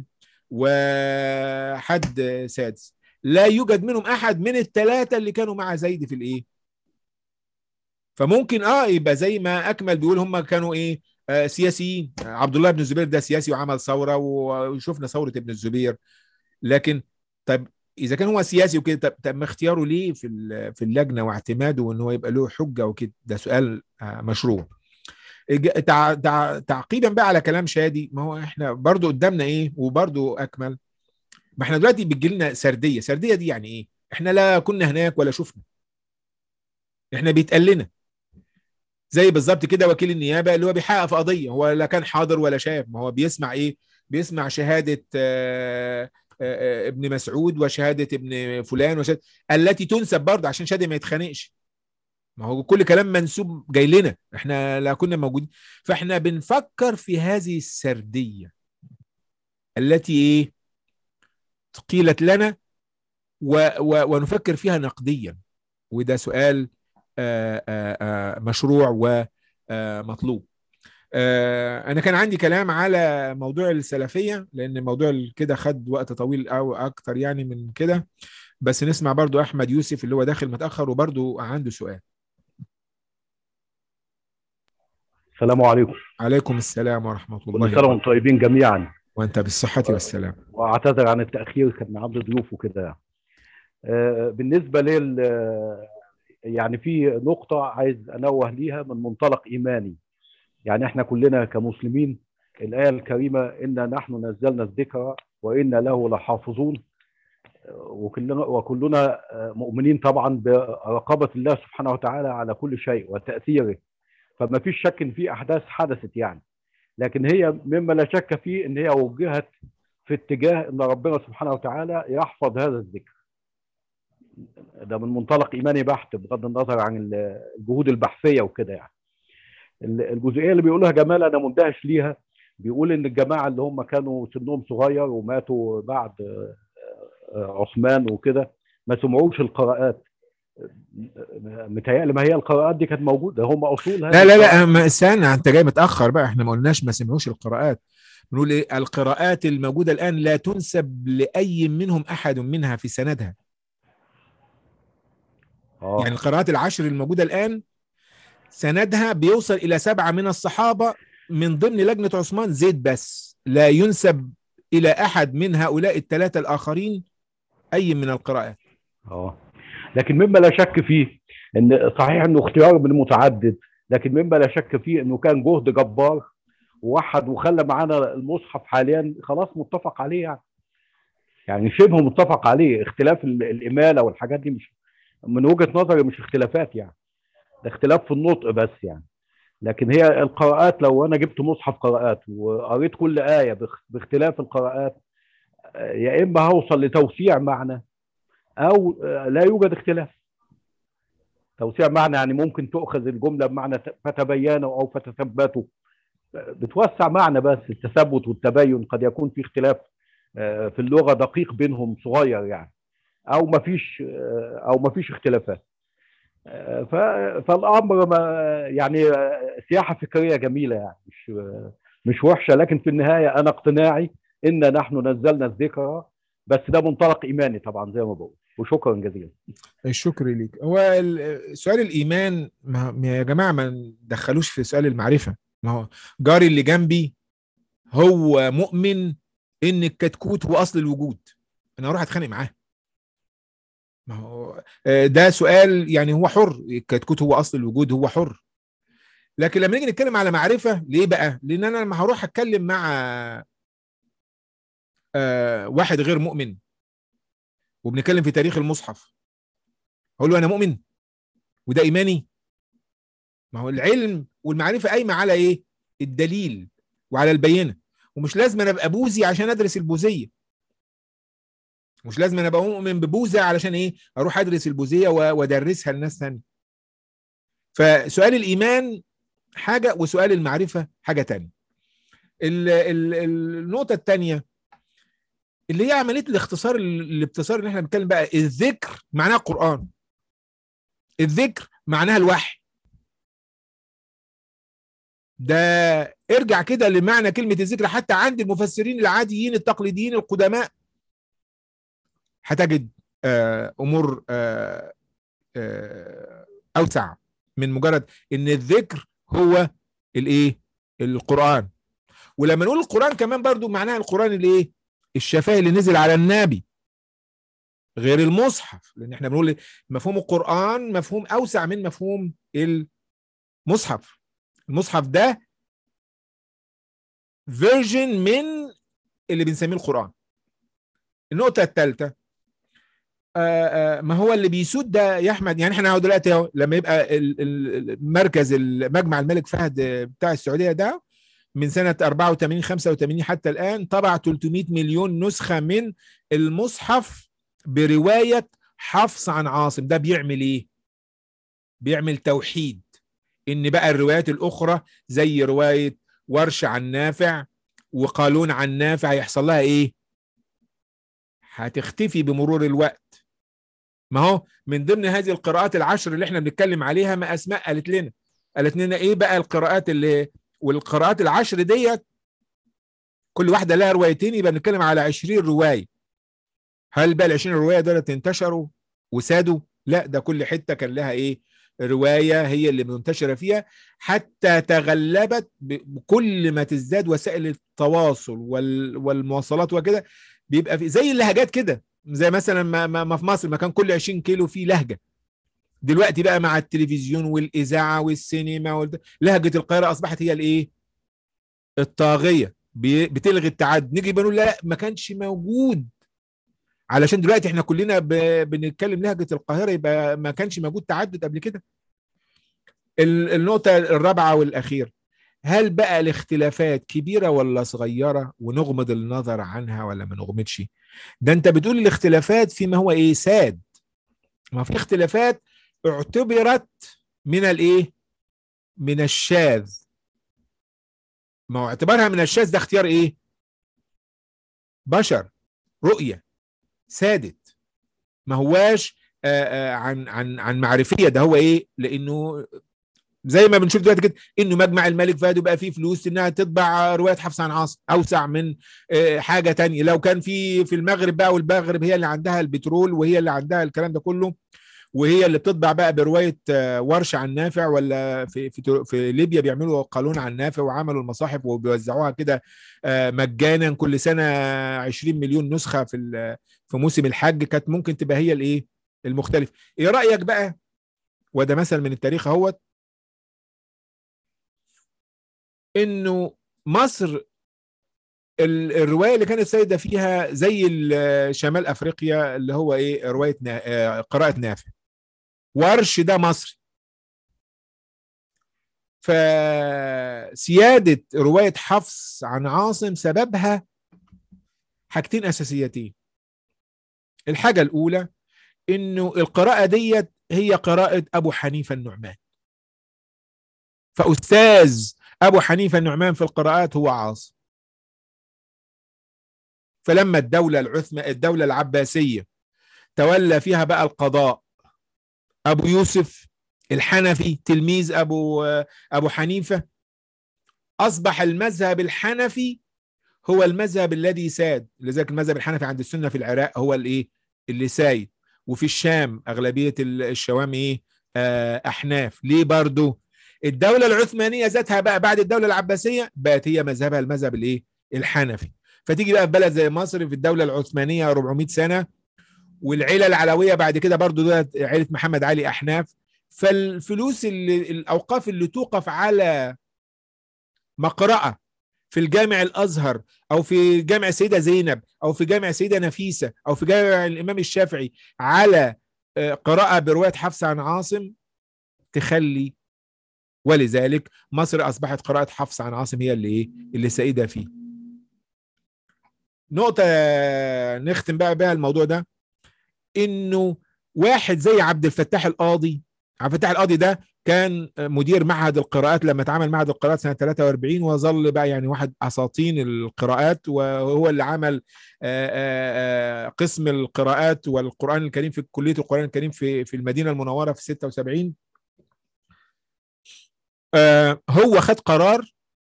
وحد سادس لا يوجد منهم أحد من الثلاثة اللي كانوا مع زيد في الإيه فممكن اه يبقى زي ما اكمل بيقول هم كانوا ايه آه سياسيين عبد الله بن الزبير ده سياسي وعمل ثوره وشفنا ثوره ابن الزبير لكن طب اذا كان هو سياسي وكده طب, طب ما اختياره ليه في في اللجنه واعتماده ان هو يبقى له حجه وكده ده سؤال آه مشروع تع... تع... تعقيبا بقى على كلام شادي ما هو احنا برضو قدامنا ايه وبرضو اكمل ما احنا دلوقتي بتجي لنا سرديه سرديه دي يعني ايه احنا لا كنا هناك ولا شفنا احنا بيتقال لنا زي بالظبط كده وكيل النيابه اللي هو بيحقق في قضيه هو لا كان حاضر ولا شاف ما هو بيسمع ايه بيسمع شهاده آآ آه، آه، ابن مسعود وشهاده ابن فلان وشهاده التي تنسب برضه عشان شادي ما يتخانقش ما هو كل كلام منسوب جاي لنا احنا لا كنا موجودين فاحنا بنفكر في هذه السرديه التي ايه قيلت لنا و و ونفكر فيها نقديا وده سؤال آه، آه، آه، مشروع ومطلوب انا كان عندي كلام على موضوع السلفيه لان موضوع كده خد وقت طويل او اكتر يعني من كده بس نسمع برضو احمد يوسف اللي هو داخل متاخر وبرضو عنده سؤال السلام عليكم عليكم السلام ورحمه كل الله سنه وانتم طيبين جميعا وانت بالصحه والسلام واعتذر عن التاخير كان عندي ضيوف وكده يعني. آه، بالنسبه لل آه، يعني في نقطه عايز انوه ليها من منطلق ايماني يعني احنا كلنا كمسلمين الايه الكريمه انا نحن نزلنا الذكر وانا له لحافظون آه، وكلنا وكلنا آه، مؤمنين طبعا برقابه الله سبحانه وتعالى على كل شيء وتاثيره فما فيش شك ان في احداث حدثت يعني لكن هي مما لا شك فيه ان هي وجهت في اتجاه ان ربنا سبحانه وتعالى يحفظ هذا الذكر ده من منطلق ايماني بحت بغض النظر عن ال- الجهود البحثيه وكده يعني ال- الجزئيه اللي بيقولها جمال انا مندهش ليها بيقول ان الجماعه اللي هم كانوا سنهم صغير وماتوا بعد آه، آه، عثمان وكده ما سمعوش القراءات متهيألي ما هي القراءات دي كانت موجوده هم اصول هذه لا لا القراءات. لا ما استنى انت جاي متاخر بقى احنا ما قلناش ما سمعوش القراءات بنقول ايه القراءات الموجوده الان لا تنسب لاي منهم احد منها في سندها اه يعني القراءات العشر الموجوده الان سندها بيوصل الى سبعه من الصحابه من ضمن لجنه عثمان زيد بس لا ينسب الى احد من هؤلاء الثلاثه الاخرين اي من القراءات اه لكن مما لا شك فيه ان صحيح انه اختيار من متعدد لكن مما لا شك فيه انه كان جهد جبار ووحد وخلى معانا المصحف حاليا خلاص متفق عليه يعني يعني شبه متفق عليه اختلاف ال- الاماله والحاجات دي مش من وجهه نظري مش اختلافات يعني ده اختلاف في النطق بس يعني لكن هي القراءات لو انا جبت مصحف قراءات وقريت كل ايه باخ- باختلاف القراءات آه، يا اما هوصل لتوسيع معنى او آه، لا يوجد اختلاف توسيع معنى يعني ممكن تؤخذ الجمله بمعنى ت- فتبينوا او فتثبتوا آه، بتوسع معنى بس التثبت والتبين قد يكون في اختلاف آه، في اللغه دقيق بينهم صغير يعني او ما فيش آه، او ما فيش اختلافات آه، ف- فالامر ما يعني آه، سياحه فكريه جميله يعني مش آه، مش وحشه لكن في النهايه انا اقتناعي ان نحن نزلنا الذكر بس ده منطلق ايماني طبعا زي ما بقول وشكرا جزيلا الشكر ليك هو ال- سؤال الايمان ما ما يا جماعه ما ندخلوش في سؤال المعرفه ما هو جاري اللي جنبي هو مؤمن ان الكتكوت هو اصل الوجود انا اروح اتخانق معاه ما هو آه، ده سؤال يعني هو حر الكتكوت هو اصل الوجود هو حر لكن لما نيجي نتكلم على معرفه ليه بقى لان انا لما هروح اتكلم مع آه، واحد غير مؤمن وبنتكلم في تاريخ المصحف اقول له انا مؤمن وده ايماني ما هو العلم والمعرفه قايمه على ايه الدليل وعلى البينه ومش لازم انا ابقى بوذي عشان ادرس البوذيه مش لازم انا ابقى مؤمن ببوذا علشان ايه اروح ادرس البوذيه و- وادرسها لناس ثانيه فسؤال الايمان حاجه وسؤال المعرفه حاجه تانية ال- ال- النقطه الثانيه اللي هي عمليه الاختصار الاختصار اللي احنا بنتكلم بقى الذكر معناها القران الذكر معناها الوحي ده ارجع كده لمعنى كلمة الذكر حتى عند المفسرين العاديين التقليديين القدماء هتجد آه، أمور آه، آه، أوسع من مجرد إن الذكر هو الإيه؟ القرآن ولما نقول القرآن كمان برضو معناها القرآن الإيه؟ الشفاه اللي نزل على النبي غير المصحف لأن احنا بنقول مفهوم القرآن مفهوم أوسع من مفهوم المصحف المصحف ده فيرجن من اللي بنسميه القرآن النقطة الثالثة ما هو اللي بيسود ده يا احمد يعني احنا دلوقتي اهو لما يبقى ال- ال- المركز المجمع الملك فهد بتاع السعوديه ده من سنة 84 85 حتى الآن طبع 300 مليون نسخة من المصحف برواية حفص عن عاصم ده بيعمل إيه؟ بيعمل توحيد إن بقى الروايات الأخرى زي رواية ورش عن نافع وقالون عن نافع يحصل لها إيه؟ هتختفي بمرور الوقت ما هو من ضمن هذه القراءات العشر اللي احنا بنتكلم عليها ما أسماء قالت لنا قالت لنا إيه بقى القراءات اللي والقراءات العشر ديت كل واحده لها روايتين يبقى بنتكلم على 20 روايه هل بقى ال 20 روايه دول انتشروا وسادوا لا ده كل حته كان لها ايه روايه هي اللي منتشره فيها حتى تغلبت بكل ما تزداد وسائل التواصل وال والمواصلات وكده بيبقى في زي اللهجات كده زي مثلا ما, ما, ما في مصر ما كان كل 20 كيلو في لهجه دلوقتي بقى مع التلفزيون والاذاعه والسينما وال... لهجه القاهره اصبحت هي الايه الطاغيه بي... بتلغي التعدد نيجي بنقول لا ما كانش موجود علشان دلوقتي احنا كلنا ب... بنتكلم لهجه القاهره يبقى ما كانش موجود تعدد قبل كده ال... النقطه الرابعه والاخيره هل بقى الاختلافات كبيره ولا صغيره ونغمض النظر عنها ولا ما نغمضش ده انت بتقول الاختلافات فيما هو ايه ساد ما في اختلافات اعتبرت من الايه من الشاذ ما هو اعتبارها من الشاذ ده اختيار ايه بشر رؤية سادت ما هواش آآ آآ عن عن عن معرفية ده هو ايه لانه زي ما بنشوف دلوقتي كده انه مجمع الملك فهد بقى فيه فلوس انها تطبع روايه حفص عن عاصم اوسع من حاجه تانية لو كان في في المغرب بقى والمغرب هي اللي عندها البترول وهي اللي عندها الكلام ده كله وهي اللي بتطبع بقى بروايه ورش عن نافع ولا في في في ليبيا بيعملوا قانون عن نافع وعملوا المصاحف وبيوزعوها كده مجانا كل سنه 20 مليون نسخه في في موسم الحج كانت ممكن تبقى هي الايه المختلف ايه رايك بقى وده مثل من التاريخ اهوت انه مصر الروايه اللي كانت سيده فيها زي شمال افريقيا اللي هو ايه روايه نا... قراءه نافع ورش ده مصري فسياده روايه حفص عن عاصم سببها حاجتين اساسيتين الحاجه الاولى انه القراءه ديت هي قراءه ابو حنيفه النعمان فاستاذ ابو حنيفه النعمان في القراءات هو عاصم فلما الدولة العثمة الدولة العباسية تولى فيها بقى القضاء أبو يوسف الحنفي تلميذ أبو أبو حنيفة أصبح المذهب الحنفي هو المذهب الذي ساد لذلك المذهب الحنفي عند السنة في العراق هو الإيه اللي سايد وفي الشام أغلبية الشوام إيه أحناف ليه برضو الدولة العثمانية ذاتها بقى بعد الدولة العباسية بقت هي مذهبها المذهب الإيه الحنفي فتيجي بقى في بلد زي مصر في الدولة العثمانية 400 سنة والعيلة العلوية بعد كده برضو ده عيلة محمد علي أحناف فالفلوس اللي الأوقاف اللي توقف على مقرأة في الجامع الأزهر أو في جامع السيدة زينب أو في جامع السيدة نفيسة أو في جامع الإمام الشافعي على قراءة برواية حفص عن عاصم تخلي ولذلك مصر أصبحت قراءة حفص عن عاصم هي اللي إيه اللي سائدة فيه نقطة نختم بقى بها الموضوع ده انه واحد زي عبد الفتاح القاضي عبد الفتاح القاضي ده كان مدير معهد القراءات لما اتعمل معهد القراءات سنة 43 وظل بقى يعني واحد اساطين القراءات وهو اللي عمل قسم القراءات والقرآن الكريم في كلية القرآن الكريم في في المدينة المنورة في 76 هو خد قرار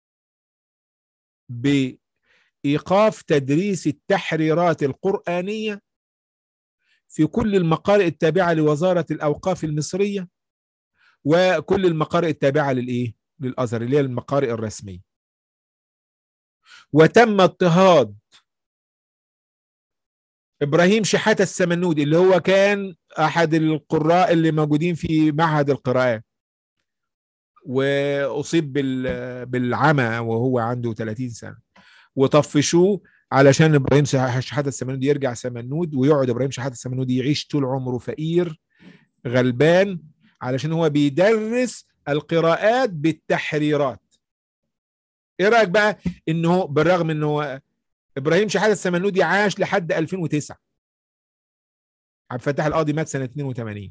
ب ايقاف تدريس التحريرات القرانيه في كل المقارئ التابعه لوزاره الاوقاف المصريه وكل المقارئ التابعه للايه للازهر اللي هي المقارئ الرسميه وتم اضطهاد ابراهيم شحاته السمنودي اللي هو كان احد القراء اللي موجودين في معهد القراءات واصيب بالعمى وهو عنده 30 سنه وطفشوه علشان ابراهيم شحاته السمنودي يرجع سمنود ويقعد ابراهيم شحاته السمنودي يعيش طول عمره فقير غلبان علشان هو بيدرس القراءات بالتحريرات ايه رايك بقى انه بالرغم انه ابراهيم شحاته السمنودي عاش لحد 2009 عبد الفتاح القاضي مات سنه 82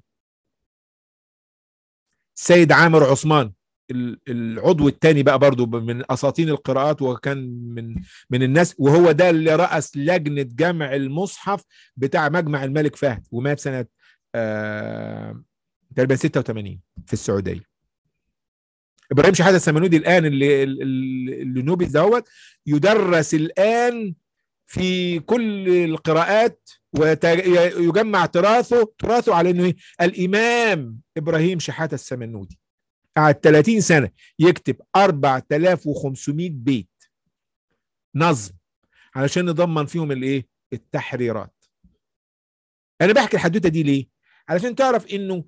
السيد عامر عثمان ال- العضو الثاني بقى برضو من اساطين القراءات وكان من من الناس وهو ده اللي رأس لجنة جمع المصحف بتاع مجمع الملك فهد ومات سنة آه تقريبا 86 في السعودية ابراهيم شحاته السمنودي الان اللي اللي اللي نوبل دوت يدرس الان في كل القراءات ويجمع تراثه تراثه على انه إيه؟ الامام ابراهيم شحاته السمنودي قعد 30 سنه يكتب 4500 بيت نظم علشان نضمن فيهم الايه التحريرات انا بحكي الحدوته دي ليه علشان تعرف انه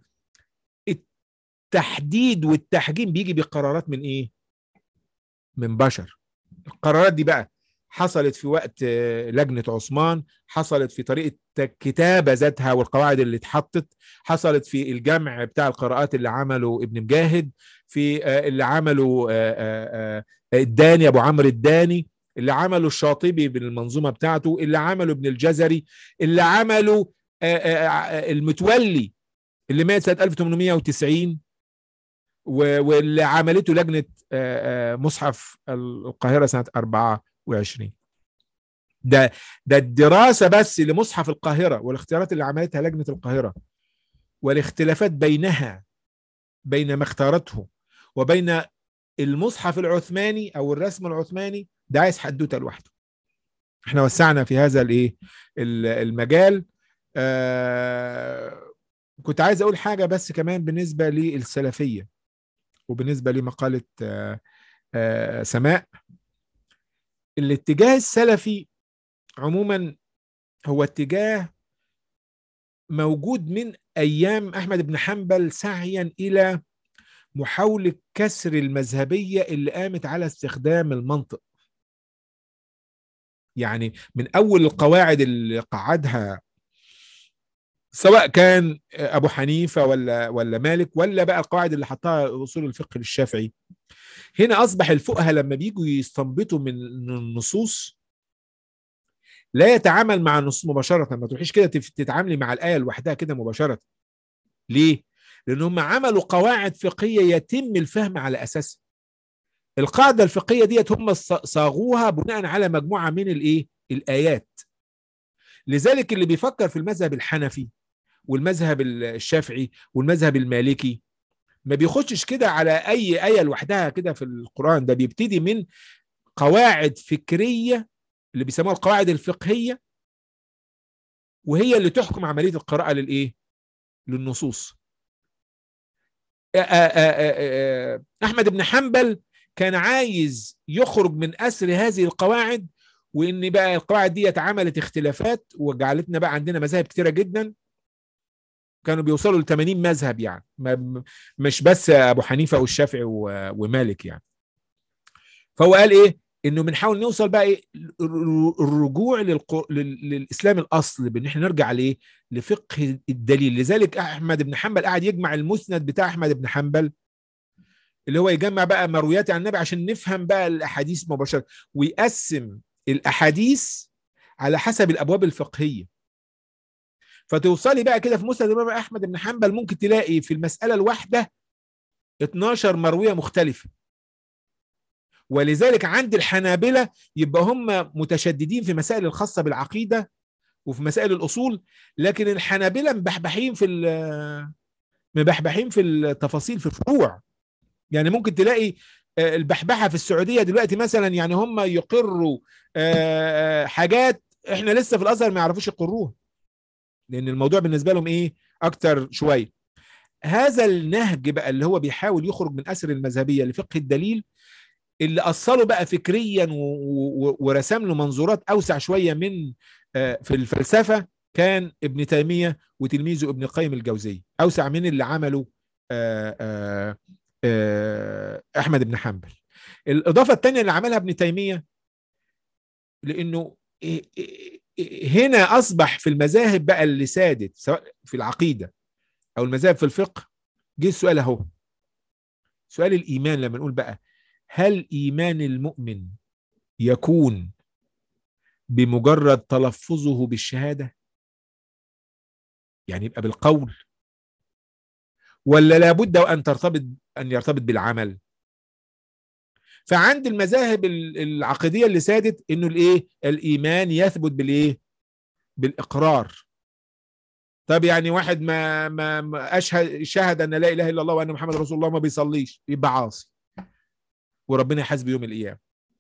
التحديد والتحجيم بيجي بقرارات من ايه من بشر القرارات دي بقى حصلت في وقت آه، لجنة عثمان حصلت في طريقة الكتابة ذاتها والقواعد اللي اتحطت حصلت في الجمع بتاع القراءات اللي عمله ابن مجاهد في آه، اللي عمله آه، آه، آه، الداني ابو عمرو الداني اللي عمله الشاطبي بالمنظومة بتاعته اللي عمله ابن الجزري اللي عمله آه، آه، آه، المتولي اللي مات سنة 1890 و- واللي عملته لجنة آه، آه، مصحف القاهرة سنة 24 ده ده الدراسة بس لمصحف القاهرة والاختيارات اللي عملتها لجنة القاهرة والاختلافات بينها بين ما اختارته وبين المصحف العثماني او الرسم العثماني ده عايز حدوته لوحده احنا وسعنا في هذا الايه ال- المجال آه كنت عايز اقول حاجه بس كمان بالنسبه للسلفيه وبالنسبه لمقاله آه آه سماء الاتجاه السلفي عموما هو اتجاه موجود من ايام احمد بن حنبل سعيا الى محاوله كسر المذهبيه اللي قامت على استخدام المنطق يعني من اول القواعد اللي قعدها سواء كان ابو حنيفه ولا ولا مالك ولا بقى القواعد اللي حطها اصول الفقه للشافعي هنا اصبح الفقهاء لما بيجوا يستنبطوا من النصوص لا يتعامل مع النصوص مباشره ما تروحيش كده تف- تتعاملي مع الايه لوحدها كده مباشره ليه لان هم عملوا قواعد فقهيه يتم الفهم على اساسها القاعده الفقهيه ديت هم ص- صاغوها بناء على مجموعه من الايه الايات لذلك اللي بيفكر في المذهب الحنفي والمذهب الشافعي والمذهب المالكي ما بيخشش كده على اي ايه لوحدها كده في القران ده بيبتدي من قواعد فكريه اللي بيسموها القواعد الفقهيه وهي اللي تحكم عمليه القراءه للايه للنصوص آ- آ- آ- آ- احمد بن حنبل كان عايز يخرج من اسر هذه القواعد وان بقى القواعد دي اتعملت اختلافات وجعلتنا بقى عندنا مذاهب كتيره جدا كانوا بيوصلوا ل 80 مذهب يعني ما- مش بس ابو حنيفه والشافعي و- ومالك يعني فهو قال ايه انه بنحاول نوصل بقى ايه الر- الرجوع للق... لل- للاسلام الاصل بان احنا نرجع لايه لفقه الدليل لذلك احمد بن حنبل قاعد يجمع المسند بتاع احمد بن حنبل اللي هو يجمع بقى مرويات عن النبي عشان نفهم بقى الاحاديث مباشره ويقسم الاحاديث على حسب الابواب الفقهيه فتوصلي بقى كده في مسند الامام احمد بن حنبل ممكن تلاقي في المساله الواحده 12 مرويه مختلفه ولذلك عند الحنابلة يبقى هم متشددين في مسائل الخاصة بالعقيدة وفي مسائل الأصول لكن الحنابلة مبحبحين في ال- مبحبحين في التفاصيل في الفروع يعني ممكن تلاقي آه، البحبحة في السعودية دلوقتي مثلا يعني هم يقروا آه، آه، حاجات احنا لسه في الأزهر ما يعرفوش يقروها لأن الموضوع بالنسبة لهم إيه أكتر شوية هذا النهج بقى اللي هو بيحاول يخرج من أسر المذهبية لفقه الدليل اللي أصله بقى فكريا و- و- ورسم له منظورات أوسع شوية من آه، في الفلسفة كان ابن تيمية وتلميذه ابن القيم الجوزية أوسع من اللي عمله آه، آه، آه، أحمد بن حنبل الإضافة الثانية اللي عملها ابن تيمية لأنه إيه- إيه- إيه- هنا أصبح في المذاهب بقى اللي سادت سواء في العقيدة أو المذاهب في الفقه جه السؤال أهو سؤال الإيمان لما نقول بقى هل ايمان المؤمن يكون بمجرد تلفظه بالشهاده يعني يبقى بالقول ولا لابد ان ترتبط ان يرتبط بالعمل فعند المذاهب العقيديه اللي سادت انه الايه الايمان يثبت بالايه بالاقرار طب يعني واحد ما ما, ما اشهد شهد ان لا اله الا الله وان محمد رسول الله ما بيصليش يبقى عاصي وربنا يحاسبه يوم القيامه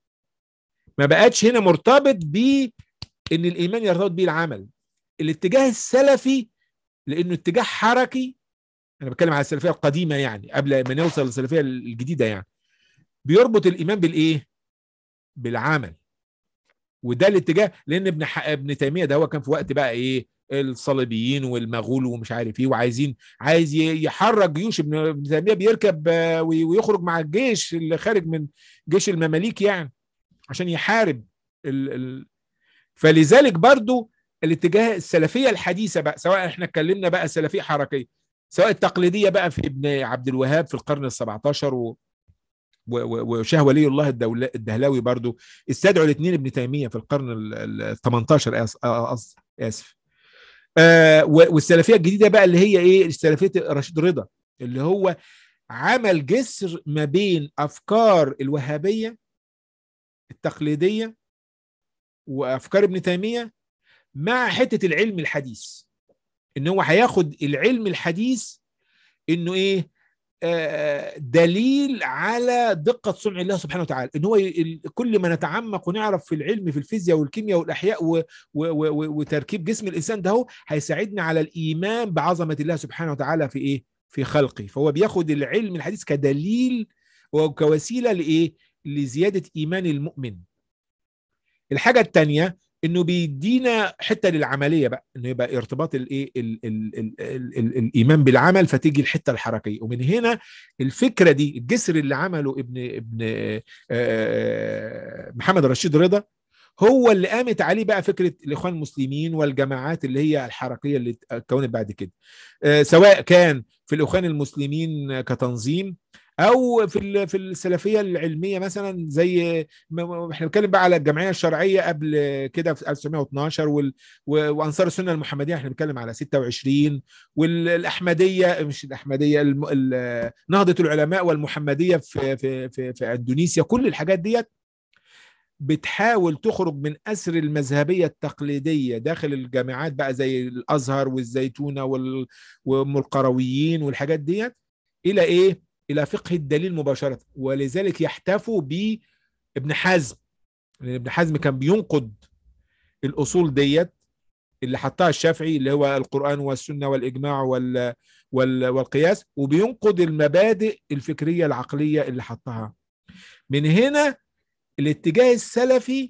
ما بقتش هنا مرتبط ب ان الايمان يرتبط به العمل الاتجاه السلفي لانه اتجاه حركي انا بتكلم على السلفيه القديمه يعني قبل ما نوصل للسلفيه الجديده يعني بيربط الايمان بالايه بالعمل وده الاتجاه لان ابن ح... ابن تيميه ده هو كان في وقت بقى ايه الصليبيين والمغول ومش عارف ايه وعايزين عايز يحرك جيوش ابن تيميه بيركب ويخرج مع الجيش اللي خارج من جيش المماليك يعني عشان يحارب ال... ال... فلذلك برضو الاتجاه السلفيه الحديثه بقى سواء احنا اتكلمنا بقى سلفيه حركيه سواء التقليديه بقى في ابن عبد الوهاب في القرن ال17 و... وشاه ولي الله الدهلاوي برضو استدعوا الاثنين ابن تيميه في القرن ال 18 اسف آه والسلفيه الجديده بقى اللي هي ايه سلفيه رشيد رضا اللي هو عمل جسر ما بين افكار الوهابيه التقليديه وافكار ابن تيميه مع حته العلم الحديث ان هو هياخد العلم الحديث انه ايه دليل على دقة صنع الله سبحانه وتعالى ان هو كل ما نتعمق ونعرف في العلم في الفيزياء والكيمياء والاحياء و و و وتركيب جسم الانسان ده هو هيساعدنا على الايمان بعظمة الله سبحانه وتعالى في ايه في خلقه فهو بياخد العلم الحديث كدليل وكوسيلة لايه لزيادة ايمان المؤمن الحاجة الثانية انه بيدينا حته للعمليه بقى انه يبقى ارتباط الايه الايمان بالعمل فتيجي الحته الحركيه ومن هنا الفكره دي الجسر اللي عمله ابن ابن محمد رشيد رضا هو اللي قامت عليه بقى فكره الاخوان المسلمين والجماعات اللي هي الحركيه اللي اتكونت بعد كده سواء كان في الاخوان المسلمين كتنظيم او في في السلفيه العلميه مثلا زي احنا بنتكلم بقى على الجمعيه الشرعيه قبل كده في 1912 وال... وانصار السنه المحمديه احنا بنتكلم على 26 والاحمديه مش الاحمديه الم... ال... نهضه العلماء والمحمديه في في في, في اندونيسيا كل الحاجات ديت بتحاول تخرج من اسر المذهبيه التقليديه داخل الجامعات بقى زي الازهر والزيتونه وال... والقرويين والحاجات ديت الى ايه؟ الى فقه الدليل مباشره ولذلك يحتفوا بابن حزم لان ابن حزم كان بينقد الاصول ديت اللي حطها الشافعي اللي هو القران والسنه والاجماع وال وال والقياس وبينقد المبادئ الفكريه العقليه اللي حطها من هنا الاتجاه السلفي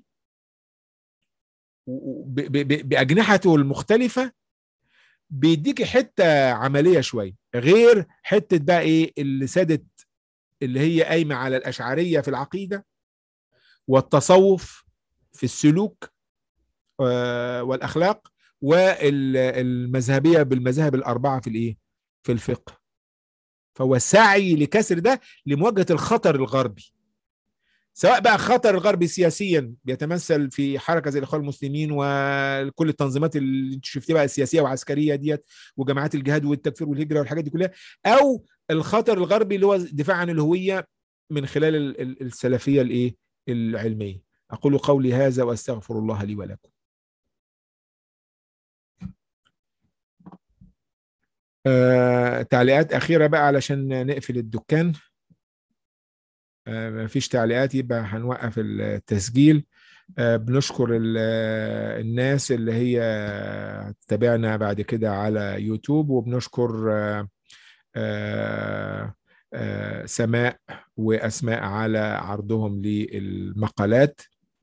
باجنحته المختلفه بيديكي حته عمليه شويه غير حته بقى ايه اللي سادت اللي هي قايمه على الاشعريه في العقيده والتصوف في السلوك والاخلاق والمذهبيه بالمذاهب الاربعه في الايه في الفقه فهو سعي لكسر ده لمواجهه الخطر الغربي سواء بقى خطر الغربي سياسيا بيتمثل في حركه زي الاخوان المسلمين وكل التنظيمات اللي انت شفتيها بقى السياسيه وعسكريه ديت وجماعات الجهاد والتكفير والهجره والحاجات دي كلها او الخطر الغربي اللي هو دفاع عن الهويه من خلال السلفيه الايه العلميه اقول قولي هذا واستغفر الله لي ولكم آه، تعليقات اخيره بقى علشان نقفل الدكان ما فيش تعليقات يبقى هنوقف التسجيل بنشكر الناس اللي هي تابعنا بعد كده على يوتيوب وبنشكر سماء واسماء على عرضهم للمقالات